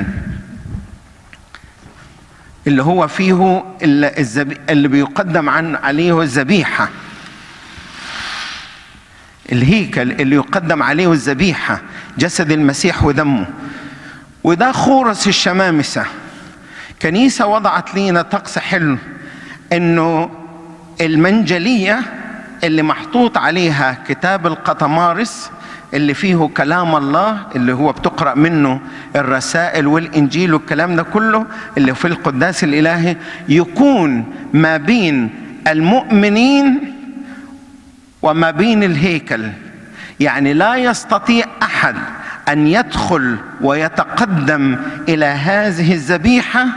اللي هو فيه اللي بيقدم عن عليه الذبيحة الهيكل اللي يقدم عليه الذبيحة جسد المسيح ودمه وده خورس الشمامسة كنيسة وضعت لينا طقس حلو انه المنجلية اللي محطوط عليها كتاب القطمارس اللي فيه كلام الله اللي هو بتقرأ منه الرسائل والإنجيل والكلام ده كله اللي في القداس الإلهي يكون ما بين المؤمنين وما بين الهيكل يعني لا يستطيع أحد ان يدخل ويتقدم الى هذه الذبيحه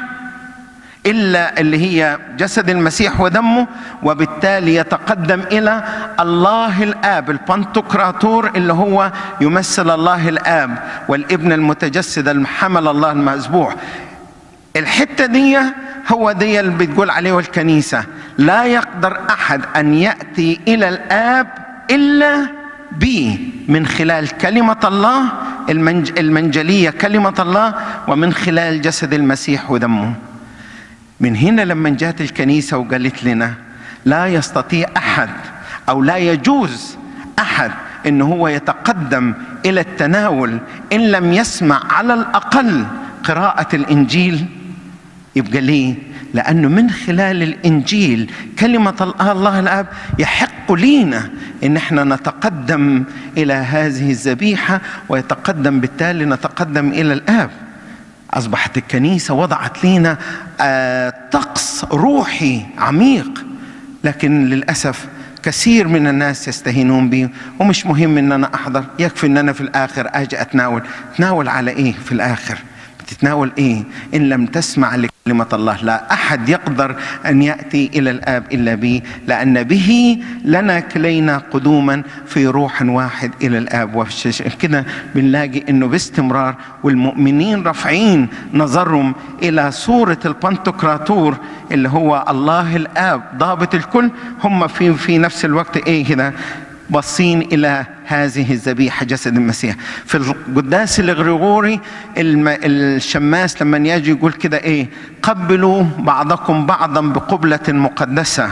الا اللي هي جسد المسيح ودمه وبالتالي يتقدم الى الله الاب البنتوكراتور اللي هو يمثل الله الاب والابن المتجسد الحمل الله المذبوح الحته دي هو دي اللي بتقول عليه الكنيسه لا يقدر احد ان ياتي الى الاب الا بي من خلال كلمه الله المنج المنجلية كلمة الله ومن خلال جسد المسيح ودمه من هنا لما جاءت الكنيسة وقالت لنا لا يستطيع أحد أو لا يجوز أحد أنه هو يتقدم إلى التناول إن لم يسمع على الأقل قراءة الإنجيل يبقى ليه؟ لأنه من خلال الإنجيل كلمة الله الآب يحق لينا إن احنا نتقدم إلى هذه الذبيحة ويتقدم بالتالي نتقدم إلى الآب أصبحت الكنيسة وضعت لنا آه طقس روحي عميق لكن للأسف كثير من الناس يستهينون به ومش مهم ان انا احضر يكفي ان انا في الاخر اجي اتناول تناول على ايه في الاخر بتتناول ايه ان لم تسمع كلمة الله لا أحد يقدر أن يأتي إلى الآب إلا به لأن به لنا كلينا قدوما في روح واحد إلى الآب كده بنلاقي أنه باستمرار والمؤمنين رافعين نظرهم إلى صورة البنتوكراتور اللي هو الله الآب ضابط الكل هم في في نفس الوقت إيه كده باصين الى هذه الذبيحه جسد المسيح في القداس الغريغوري الشماس لما يجي يقول كده ايه قبلوا بعضكم بعضا بقبله مقدسه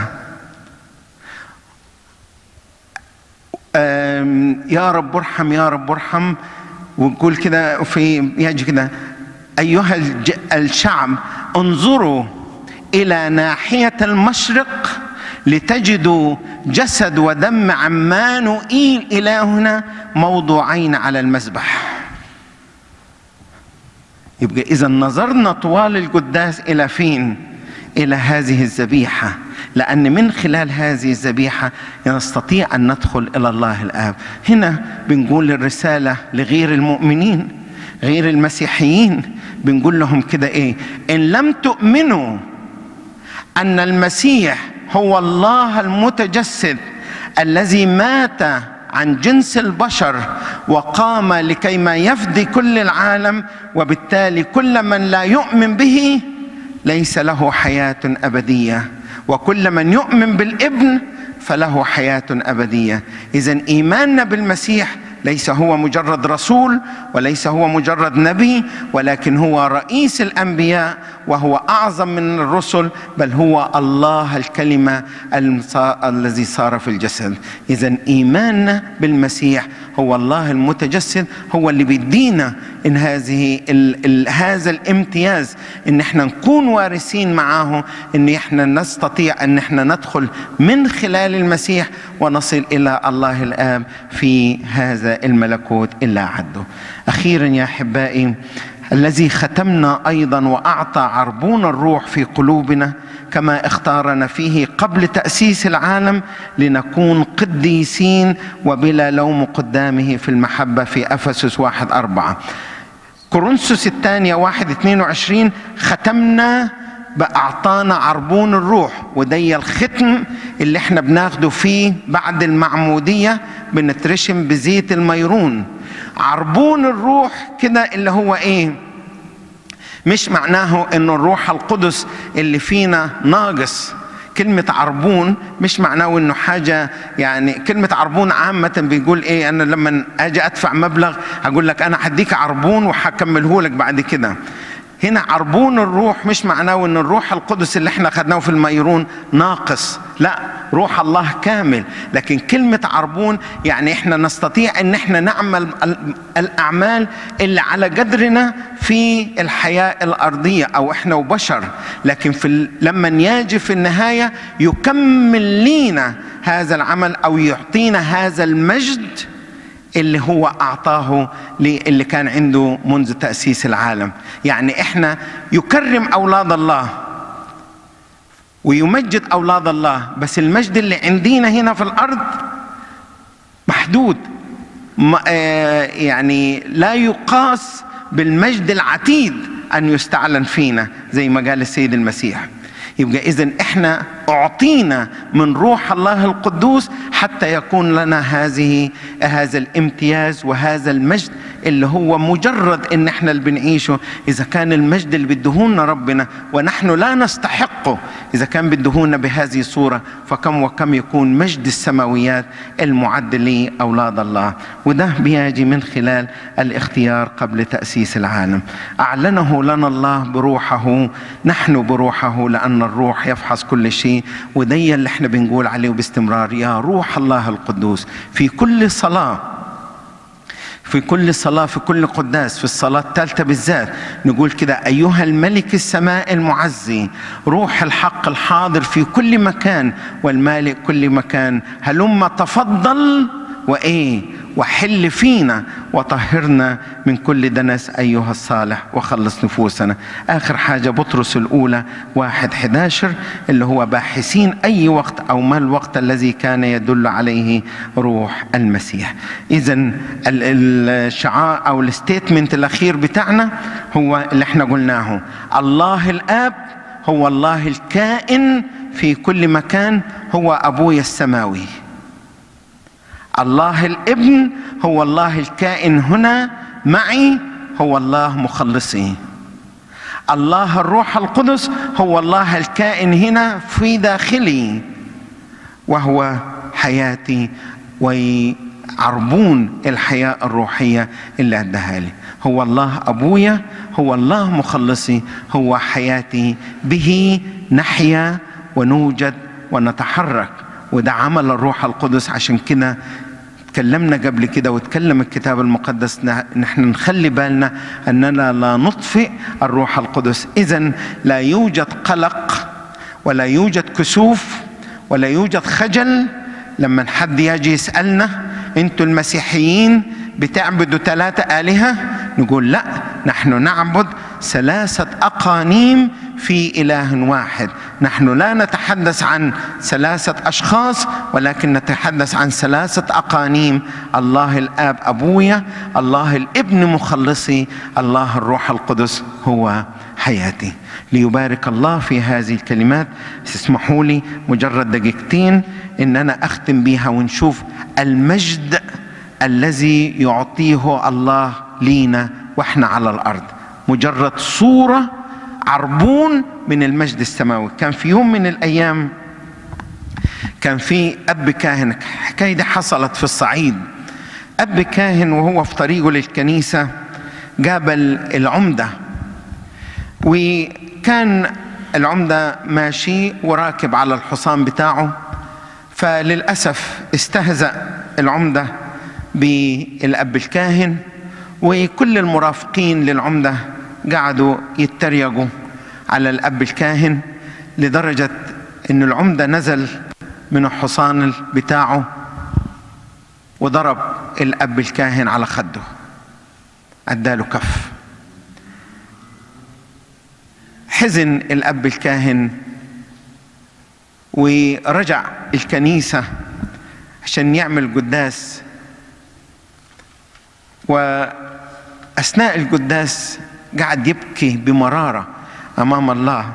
يا رب ارحم يا رب ارحم ويقول كده في يجي كده ايها الشعب انظروا الى ناحيه المشرق لتجدوا جسد ودم عمانوئيل إلهنا موضوعين على المذبح يبقى إذا نظرنا طوال القداس إلى فين؟ إلى هذه الذبيحة لأن من خلال هذه الذبيحة نستطيع أن ندخل إلى الله الآب هنا بنقول الرسالة لغير المؤمنين غير المسيحيين بنقول لهم كده إيه إن لم تؤمنوا أن المسيح هو الله المتجسد الذي مات عن جنس البشر وقام لكي ما يفدي كل العالم وبالتالي كل من لا يؤمن به ليس له حياه ابديه وكل من يؤمن بالابن فله حياه ابديه اذا ايماننا بالمسيح ليس هو مجرد رسول وليس هو مجرد نبي ولكن هو رئيس الانبياء وهو اعظم من الرسل بل هو الله الكلمه الذي صار في الجسد اذا ايماننا بالمسيح هو الله المتجسد هو اللي بيدينا ان هذه ال ال هذا الامتياز ان احنا نكون وارثين معه ان احنا نستطيع ان احنا ندخل من خلال المسيح ونصل الى الله الاب في هذا الملكوت الا عده اخيرا يا احبائي الذي ختمنا ايضا واعطى عربون الروح في قلوبنا كما اختارنا فيه قبل تاسيس العالم لنكون قديسين وبلا لوم قدامه في المحبه في افسس واحد اربعه كورنثوس الثانيه واحد اثنين وعشرين ختمنا بأعطانا عربون الروح ودي الختم اللي احنا بناخده فيه بعد المعمودية بنترشم بزيت الميرون عربون الروح كده اللي هو ايه مش معناه انه الروح القدس اللي فينا ناقص كلمة عربون مش معناه انه حاجة يعني كلمة عربون عامة بيقول ايه انا لما اجي ادفع مبلغ هقول لك انا هديك عربون وهكمله لك بعد كده هنا عربون الروح مش معناه ان الروح القدس اللي احنا خدناه في الميرون ناقص لا روح الله كامل لكن كلمة عربون يعني احنا نستطيع ان احنا نعمل الاعمال اللي على قدرنا في الحياة الارضية او احنا وبشر لكن في لما يجي في النهاية يكمل لينا هذا العمل او يعطينا هذا المجد اللي هو اعطاه اللي كان عنده منذ تاسيس العالم يعني احنا يكرم اولاد الله ويمجد اولاد الله بس المجد اللي عندنا هنا في الارض محدود يعني لا يقاس بالمجد العتيد ان يستعلن فينا زي ما قال السيد المسيح يبقى اذا احنا اعطينا من روح الله القدوس حتى يكون لنا هذه هذا الامتياز وهذا المجد اللي هو مجرد ان احنا اللي بنعيشه اذا كان المجد اللي بدهولنا ربنا ونحن لا نستحقه اذا كان بدهولنا بهذه الصوره فكم وكم يكون مجد السماويات المعد لاولاد الله وده بيجي من خلال الاختيار قبل تاسيس العالم اعلنه لنا الله بروحه نحن بروحه لان الروح يفحص كل شيء ودي اللي احنا بنقول عليه باستمرار يا روح الله القدوس في كل صلاه في كل صلاة في كل قداس في الصلاة الثالثة بالذات نقول كده أيها الملك السماء المعزي روح الحق الحاضر في كل مكان والمالك كل مكان هلم تفضل وإيه وحل فينا وطهرنا من كل دنس أيها الصالح وخلص نفوسنا آخر حاجة بطرس الأولى واحد حداشر اللي هو باحثين أي وقت أو ما الوقت الذي كان يدل عليه روح المسيح إذا الشعار أو الستيتمنت الأخير بتاعنا هو اللي احنا قلناه الله الآب هو الله الكائن في كل مكان هو أبويا السماوي الله الابن هو الله الكائن هنا معي هو الله مخلصي الله الروح القدس هو الله الكائن هنا في داخلي وهو حياتي ويعربون الحياة الروحية اللي أداها لي هو الله أبويا هو الله مخلصي هو حياتي به نحيا ونوجد ونتحرك وده عمل الروح القدس عشان كده تكلمنا قبل كده وتكلم الكتاب المقدس نحن نخلي بالنا اننا لا نطفئ الروح القدس اذا لا يوجد قلق ولا يوجد كسوف ولا يوجد خجل لما حد يجي يسالنا انتوا المسيحيين بتعبدوا ثلاثه الهه نقول لا نحن نعبد ثلاثه اقانيم في اله واحد نحن لا نتحدث عن ثلاثه اشخاص ولكن نتحدث عن ثلاثه اقانيم الله الاب ابويا الله الابن مخلصي الله الروح القدس هو حياتي ليبارك الله في هذه الكلمات اسمحوا لي مجرد دقيقتين ان انا اختم بها ونشوف المجد الذي يعطيه الله لينا واحنا على الارض مجرد صوره عربون من المجد السماوي كان في يوم من الايام كان في اب كاهن الحكايه دي حصلت في الصعيد اب كاهن وهو في طريقه للكنيسه قابل العمده وكان العمده ماشي وراكب على الحصان بتاعه فللاسف استهزأ العمده بالاب الكاهن وكل المرافقين للعمده قعدوا يتريقوا على الاب الكاهن لدرجه ان العمده نزل من الحصان بتاعه وضرب الاب الكاهن على خده اداله كف حزن الاب الكاهن ورجع الكنيسه عشان يعمل قداس واثناء القداس قعد يبكي بمراره امام الله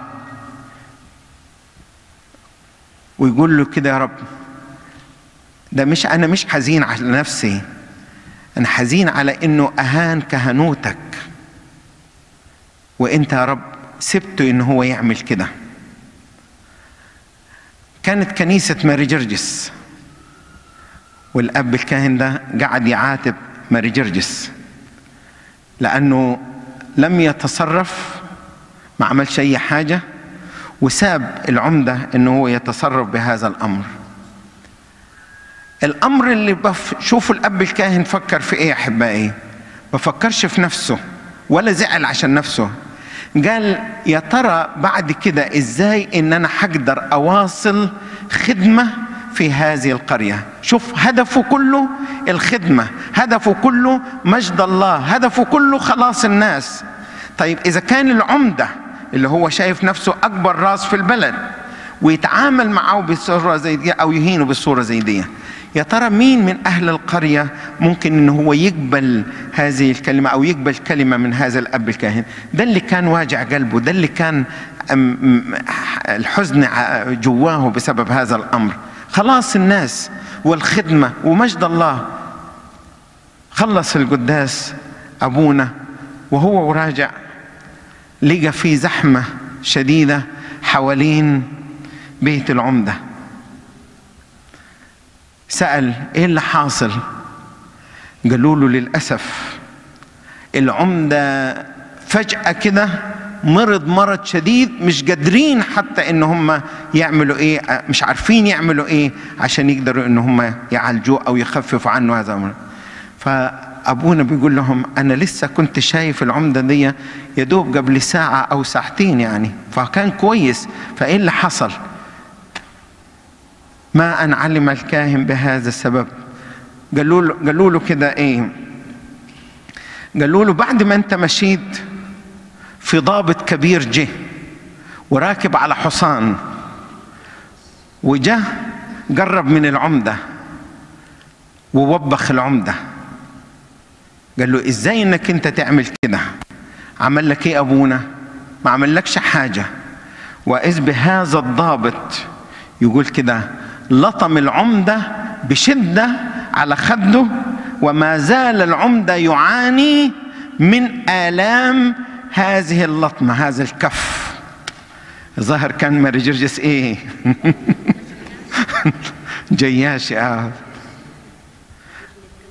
ويقول له كده يا رب ده مش انا مش حزين على نفسي انا حزين على انه اهان كهنوتك وانت يا رب سبته ان هو يعمل كده كانت كنيسة ماري جرجس والأب الكاهن ده قعد يعاتب ماري جرجس لأنه لم يتصرف ما عملش أي حاجة وساب العمدة أنه هو يتصرف بهذا الأمر الأمر اللي بشوفه الأب الكاهن فكر في إيه يا أحبائي ما فكرش في نفسه ولا زعل عشان نفسه قال يا ترى بعد كده ازاي ان انا حقدر اواصل خدمه في هذه القريه شوف هدفه كله الخدمه هدفه كله مجد الله هدفه كله خلاص الناس طيب اذا كان العمده اللي هو شايف نفسه اكبر راس في البلد ويتعامل معه بصوره زي دي او يهينه بصوره زي دي يا ترى مين من اهل القريه ممكن ان هو يقبل هذه الكلمه او يقبل كلمه من هذا الاب الكاهن ده اللي كان واجع قلبه ده اللي كان الحزن جواه بسبب هذا الامر خلاص الناس والخدمه ومجد الله خلص القداس ابونا وهو راجع لقى في زحمه شديده حوالين بيت العمده سأل إيه اللي حاصل؟ قالوا له للأسف العمدة فجأة كده مرض مرض شديد مش قادرين حتى ان هم يعملوا ايه مش عارفين يعملوا ايه عشان يقدروا ان هم يعالجوه او يخففوا عنه هذا الامر فابونا بيقول لهم انا لسه كنت شايف العمده دي يا دوب قبل ساعه او ساعتين يعني فكان كويس فايه اللي حصل ما أن علم الكاهن بهذا السبب قالوا له قالوا له كده ايه قالوا له بعد ما انت مشيت في ضابط كبير جه وراكب على حصان وجه قرب من العمدة ووبخ العمدة قال له ازاي انك انت تعمل كده عمل لك ايه ابونا ما عمل لكش حاجة واذ بهذا الضابط يقول كده لطم العمدة بشدة على خده وما زال العمدة يعاني من آلام هذه اللطمة هذا الكف ظهر كان ماري جرجس ايه جياش آه.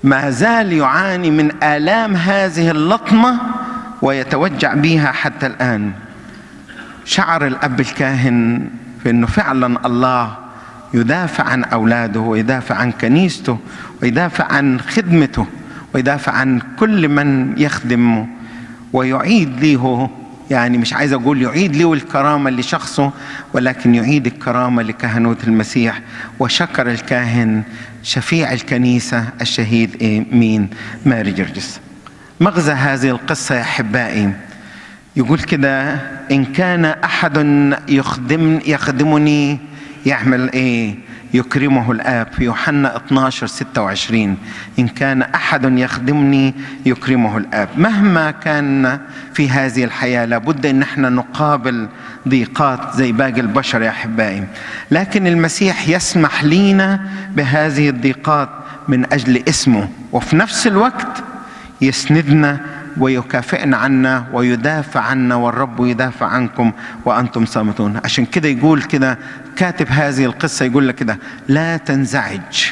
ما زال يعاني من آلام هذه اللطمة ويتوجع بها حتى الآن شعر الأب الكاهن بأنه فعلا الله يدافع عن أولاده ويدافع عن كنيسته ويدافع عن خدمته ويدافع عن كل من يخدمه ويعيد له يعني مش عايز أقول يعيد له الكرامة لشخصه ولكن يعيد الكرامة لكهنوت المسيح وشكر الكاهن شفيع الكنيسة الشهيد إيه مين ماري جرجس مغزى هذه القصة يا أحبائي يقول كده إن كان أحد يخدم يخدمني يعمل إيه يكرمه الآب في يوحنا 12 26 إن كان أحد يخدمني يكرمه الآب مهما كان في هذه الحياة لابد أن احنا نقابل ضيقات زي باقي البشر يا أحبائي لكن المسيح يسمح لينا بهذه الضيقات من أجل اسمه وفي نفس الوقت يسندنا ويكافئنا عنا ويدافع عنا والرب يدافع عنكم وانتم صامتون عشان كده يقول كده كاتب هذه القصه يقول لك كده لا تنزعج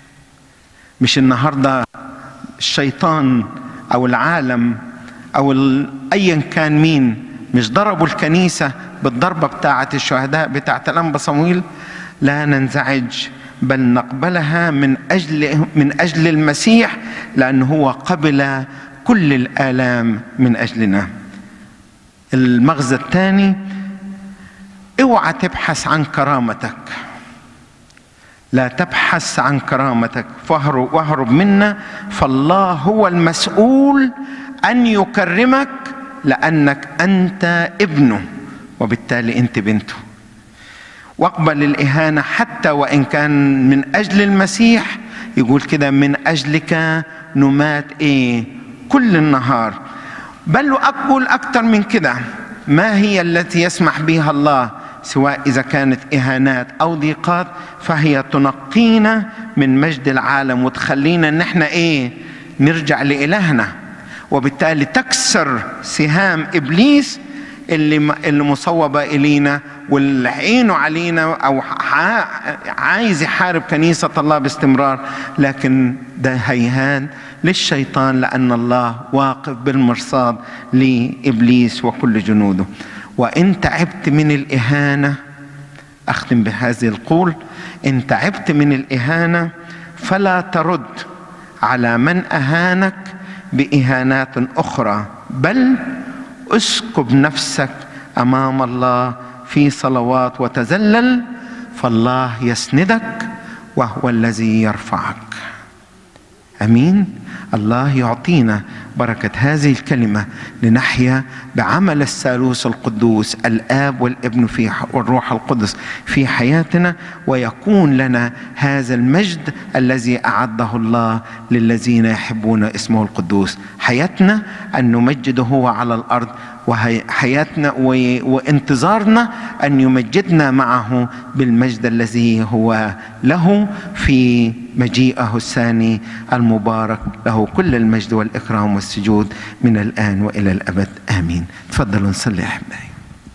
مش النهارده الشيطان او العالم او ايا كان مين مش ضربوا الكنيسه بالضربه بتاعه الشهداء بتاعه الانبا صمويل لا ننزعج بل نقبلها من اجل من اجل المسيح لانه هو قبل كل الآلام من أجلنا المغزى الثاني اوعى تبحث عن كرامتك لا تبحث عن كرامتك فاهرب واهرب منا فالله هو المسؤول أن يكرمك لأنك أنت ابنه وبالتالي أنت بنته واقبل الإهانة حتى وإن كان من أجل المسيح يقول كده من أجلك نمات إيه كل النهار بل أقول أكثر من كده ما هي التي يسمح بها الله سواء إذا كانت إهانات أو ضيقات فهي تنقينا من مجد العالم وتخلينا إن إحنا إيه نرجع لإلهنا وبالتالي تكسر سهام إبليس اللي اللي مصوبة إلينا واللي عينه علينا أو عايز يحارب كنيسة الله باستمرار لكن ده هيهان للشيطان لأن الله واقف بالمرصاد لإبليس وكل جنوده وإن تعبت من الإهانة أختم بهذه القول إن تعبت من الإهانة فلا ترد على من أهانك بإهانات أخرى بل اسكب نفسك امام الله في صلوات وتذلل فالله يسندك وهو الذي يرفعك امين الله يعطينا بركه هذه الكلمه لنحيا بعمل الثالوث القدوس الاب والابن في والروح القدس في حياتنا ويكون لنا هذا المجد الذي اعده الله للذين يحبون اسمه القدوس حياتنا ان نمجده هو على الارض وحياتنا وانتظارنا ان يمجدنا معه بالمجد الذي هو له في مجيئه الثاني المبارك له كل المجد والاكرام والسجود من الان والى الابد امين تفضلوا نصلي احبائي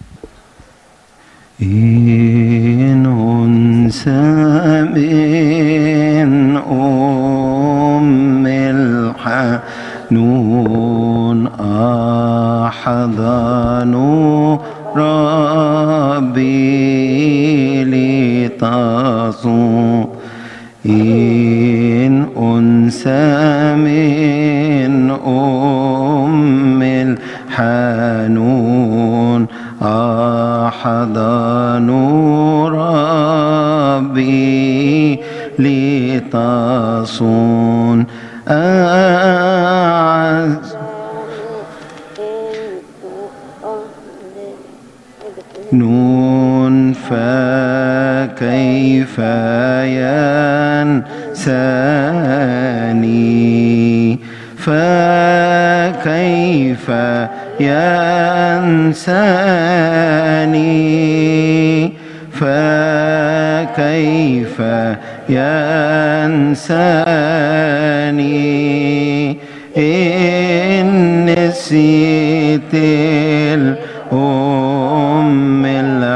إن أنسى من أم الحنون أحضن ربي لتصوم إن أنسى من أم الحنون أحضن ربي لتصون أعز نون فكيف ينساني فكيف ينساني فكيف ينساني إن نسيت الأم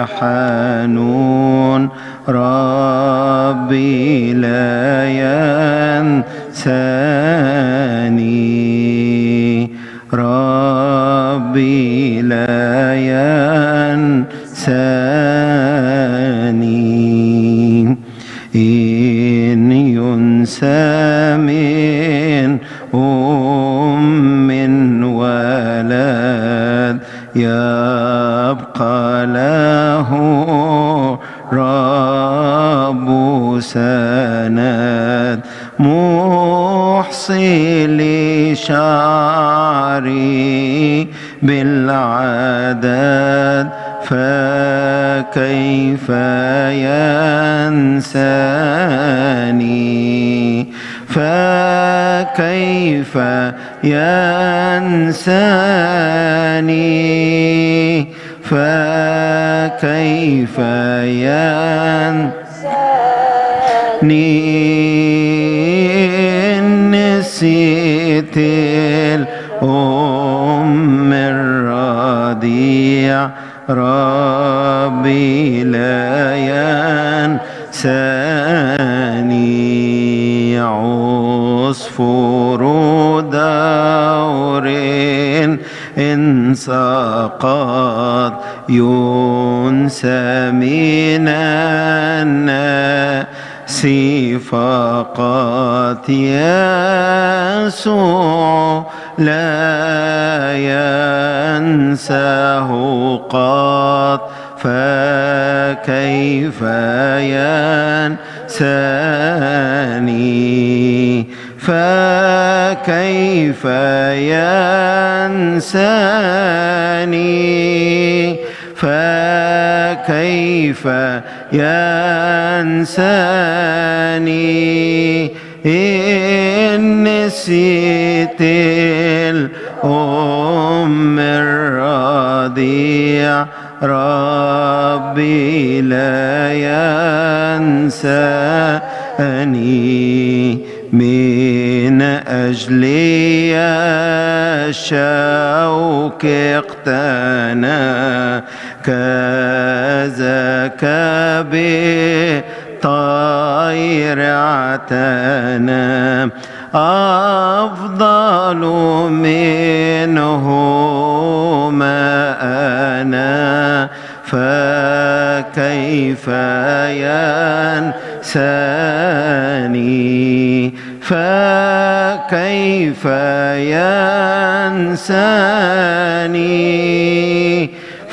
الحنون ربي لا ينساني ربي لا ينساني إن ينسى من أم ولد يبقى له رب سند محصي لشعري بالعدد فكيف ينساني فكيف ينساني فكيف ينساني نسيت الأم الرضيع ربي لا ينساني عصفور دور إن سقط ينسى من الناس فقط يسوع لا ينساه قط فكيف ينساني فكيف ينساني فكيف ينساني إن نسيت الأم الرضيع ربي لا ينساني من أجلي الشوك اقتنى كذاك بالطير اعتنى أفضل منه ما أنا فكيف ينساني فكيف ينساني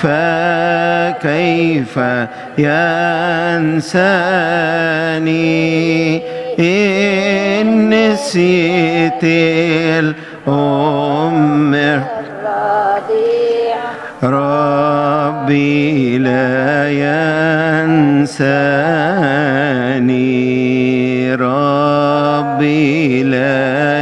فكيف ينساني إن نسيت الأم ربي لا ينساني ربي لا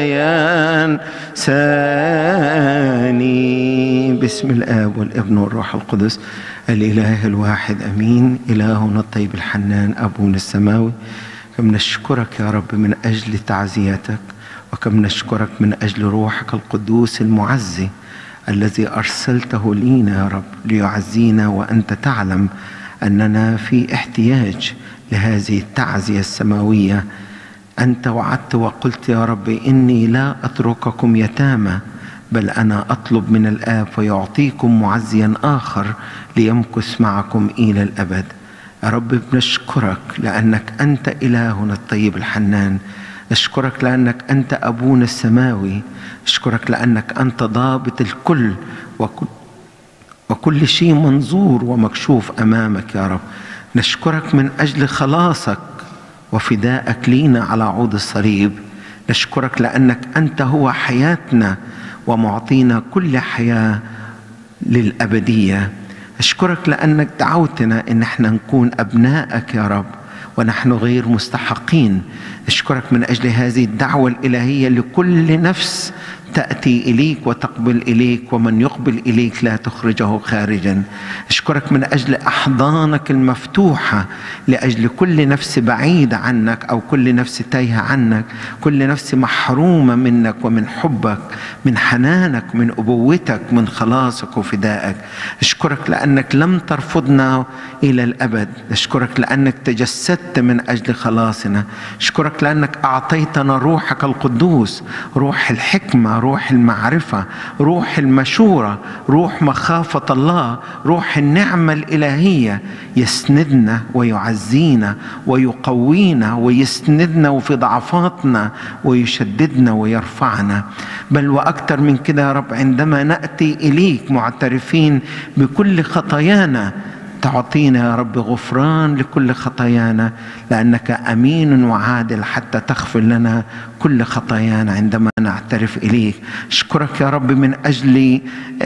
ينساني بسم الآب والابن والروح القدس الإله الواحد أمين إلهنا الطيب الحنان أبونا السماوي كم نشكرك يا رب من أجل تعزيتك وكم نشكرك من أجل روحك القدوس المعزي الذي أرسلته لينا يا رب ليعزينا وأنت تعلم أننا في احتياج لهذه التعزية السماوية أنت وعدت وقلت يا رب إني لا أترككم يتامى بل أنا أطلب من الآب فيعطيكم معزيا آخر ليمكث معكم إلى الأبد يا رب بنشكرك لأنك أنت إلهنا الطيب الحنان أشكرك لأنك أنت أبونا السماوي أشكرك لأنك أنت ضابط الكل وكل, وكل شيء منظور ومكشوف أمامك يا رب نشكرك من أجل خلاصك وفدائك لينا على عود الصليب نشكرك لأنك أنت هو حياتنا ومعطينا كل حياة للأبدية أشكرك لأنك دعوتنا إن احنا نكون أبنائك يا رب ونحن غير مستحقين أشكرك من أجل هذه الدعوة الإلهية لكل نفس تأتي إليك وتقبل إليك ومن يقبل إليك لا تخرجه خارجا أشكرك من أجل أحضانك المفتوحة لأجل كل نفس بعيدة عنك أو كل نفس تايهة عنك كل نفس محرومة منك ومن حبك من حنانك من أبوتك من خلاصك وفدائك أشكرك لأنك لم ترفضنا إلى الأبد أشكرك لأنك تجسدت من أجل خلاصنا أشكرك لأنك أعطيتنا روحك القدوس روح الحكمة روح المعرفة روح المشورة روح مخافة الله روح النعمة الإلهية يسندنا ويعزينا ويقوينا ويسندنا في ضعفاتنا ويشددنا ويرفعنا بل وأكثر من كده يا رب عندما نأتي إليك معترفين بكل خطايانا تعطينا يا رب غفران لكل خطايانا لانك امين وعادل حتى تغفر لنا كل خطايانا عندما نعترف اليك اشكرك يا رب من اجل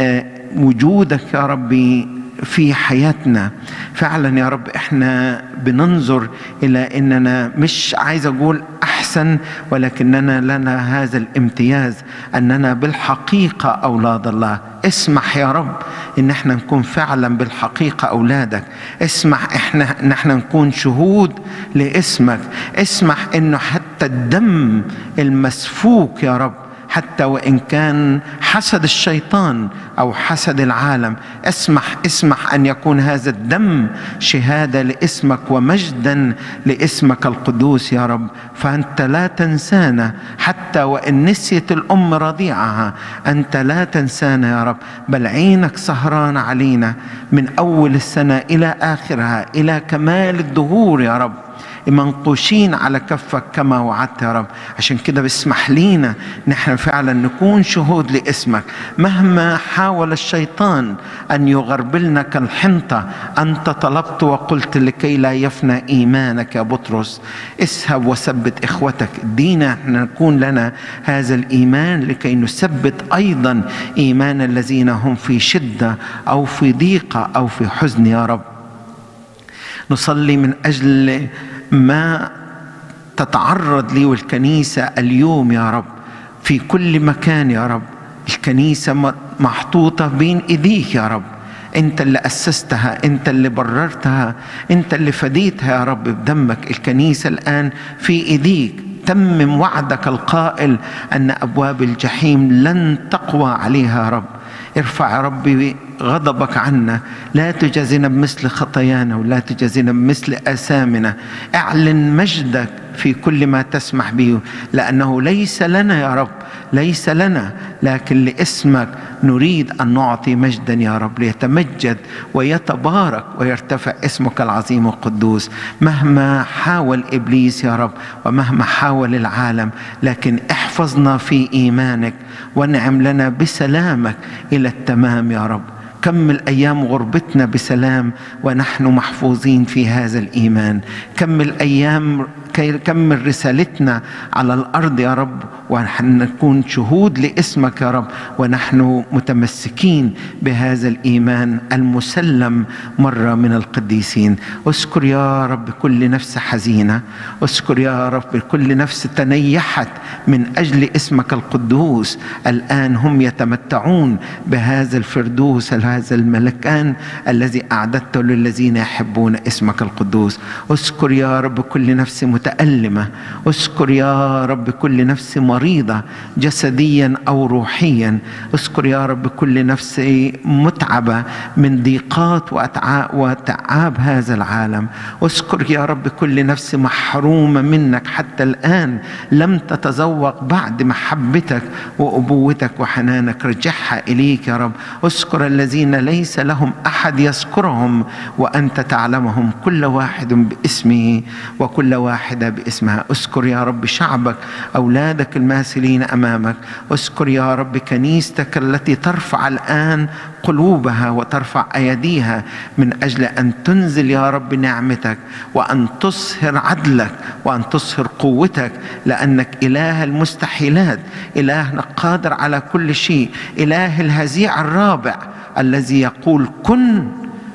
وجودك يا ربي في حياتنا فعلا يا رب احنا بننظر الى اننا مش عايز اقول احسن ولكننا لنا هذا الامتياز اننا بالحقيقه اولاد الله اسمح يا رب ان احنا نكون فعلا بالحقيقه اولادك اسمح احنا ان احنا نكون شهود لاسمك اسمح انه حتى الدم المسفوك يا رب حتى وان كان حسد الشيطان او حسد العالم اسمح اسمح ان يكون هذا الدم شهاده لاسمك ومجدا لاسمك القدوس يا رب فانت لا تنسانا حتى وان نسيت الام رضيعها انت لا تنسانا يا رب بل عينك سهران علينا من اول السنه الى اخرها الى كمال الدهور يا رب منقوشين على كفك كما وعدت يا رب عشان كده بسمح لينا نحن فعلا نكون شهود لاسمك مهما حاول الشيطان ان يغربلنا كالحنطه انت طلبت وقلت لكي لا يفنى ايمانك يا بطرس اذهب وثبت اخوتك دينا احنا نكون لنا هذا الايمان لكي نثبت ايضا ايمان الذين هم في شده او في ضيقه او في حزن يا رب نصلي من اجل ما تتعرض لي والكنيسة اليوم يا رب في كل مكان يا رب الكنيسة محطوطة بين إيديك يا رب أنت اللي أسستها أنت اللي بررتها أنت اللي فديتها يا رب بدمك الكنيسة الآن في إيديك تمم وعدك القائل أن أبواب الجحيم لن تقوى عليها يا رب ارفع يا ربي غضبك عنا لا تجازنا بمثل خطايانا ولا تجازنا بمثل آثامنا اعلن مجدك في كل ما تسمح به لأنه ليس لنا يا رب ليس لنا لكن لاسمك نريد أن نعطي مجدا يا رب ليتمجد ويتبارك ويرتفع اسمك العظيم القدوس مهما حاول إبليس يا رب ومهما حاول العالم لكن احفظنا في إيمانك وانعم لنا بسلامك إلى التمام يا رب كمل ايام غربتنا بسلام ونحن محفوظين في هذا الايمان كمل ايام كمل رسالتنا على الارض يا رب ونكون شهود لاسمك يا رب ونحن متمسكين بهذا الايمان المسلم مره من القديسين اذكر يا رب كل نفس حزينه اذكر يا رب كل نفس تنيحت من اجل اسمك القدوس الان هم يتمتعون بهذا الفردوس هذا الملكان الذي اعددته للذين يحبون اسمك القدوس اذكر يا رب كل نفس متالمه اذكر يا رب كل نفس مريضه جسديا او روحيا اذكر يا رب كل نفس متعبه من ضيقات وتعاب هذا العالم اذكر يا رب كل نفس محرومه منك حتى الان لم تتذوق بعد محبتك وابوتك وحنانك رجعها اليك يا رب اذكر الذين ليس لهم احد يذكرهم وانت تعلمهم كل واحد باسمه وكل واحده باسمها اذكر يا رب شعبك اولادك الماثلين امامك اذكر يا رب كنيستك التي ترفع الان قلوبها وترفع ايديها من اجل ان تنزل يا رب نعمتك وان تصهر عدلك وان تصهر قوتك لانك اله المستحيلات الهنا قادر على كل شيء اله الهزيع الرابع الذي يقول كن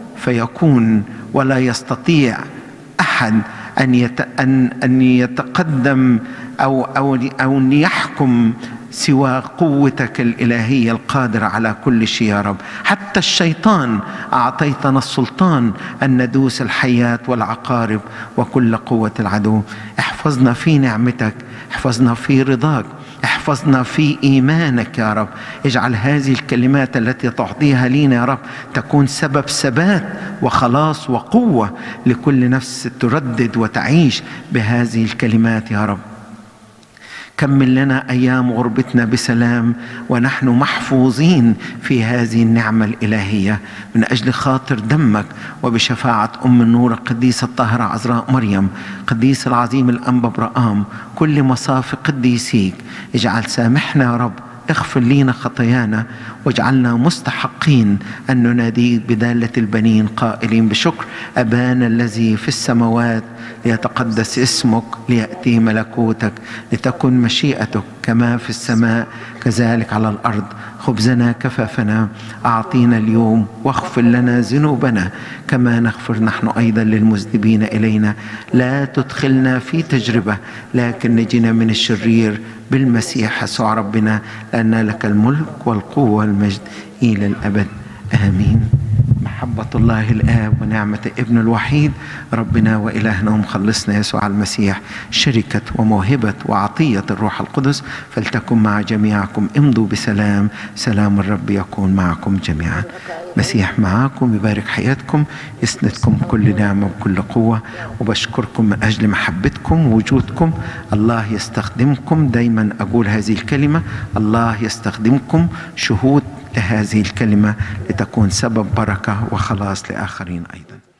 فيكون ولا يستطيع احد ان يت ان ان يتقدم او او او ان يحكم سوى قوتك الالهيه القادره على كل شيء يا رب حتى الشيطان اعطيتنا السلطان ان ندوس الحياه والعقارب وكل قوه العدو احفظنا في نعمتك احفظنا في رضاك احفظنا في ايمانك يا رب اجعل هذه الكلمات التي تعطيها لينا يا رب تكون سبب ثبات وخلاص وقوه لكل نفس تردد وتعيش بهذه الكلمات يا رب كمل لنا ايام غربتنا بسلام ونحن محفوظين في هذه النعمه الالهيه من اجل خاطر دمك وبشفاعه ام النور القديسه الطاهره عذراء مريم قديس العظيم الانبا برآم كل مصاف قديسيك اجعل سامحنا يا رب اغفر لينا خطايانا واجعلنا مستحقين أن نناديك بدالة البنين قائلين بشكر أبانا الذي في السماوات ليتقدس اسمك ليأتي ملكوتك لتكن مشيئتك كما في السماء كذلك على الأرض خبزنا كفافنا أعطينا اليوم واغفر لنا ذنوبنا كما نغفر نحن أيضا للمذنبين إلينا لا تدخلنا في تجربة لكن نجنا من الشرير بالمسيح يسوع ربنا لأن لك الملك والقوة والمجد إلى الأبد آمين محبة الله الآب ونعمة ابن الوحيد ربنا وإلهنا ومخلصنا يسوع المسيح شركة وموهبة وعطية الروح القدس فلتكن مع جميعكم امضوا بسلام سلام الرب يكون معكم جميعا مسيح معاكم يبارك حياتكم يسندكم كل نعمة وكل قوة وبشكركم من أجل محبتكم ووجودكم الله يستخدمكم دايما أقول هذه الكلمة الله يستخدمكم شهود لهذه الكلمة لتكون سبب بركة وخلاص لآخرين أيضا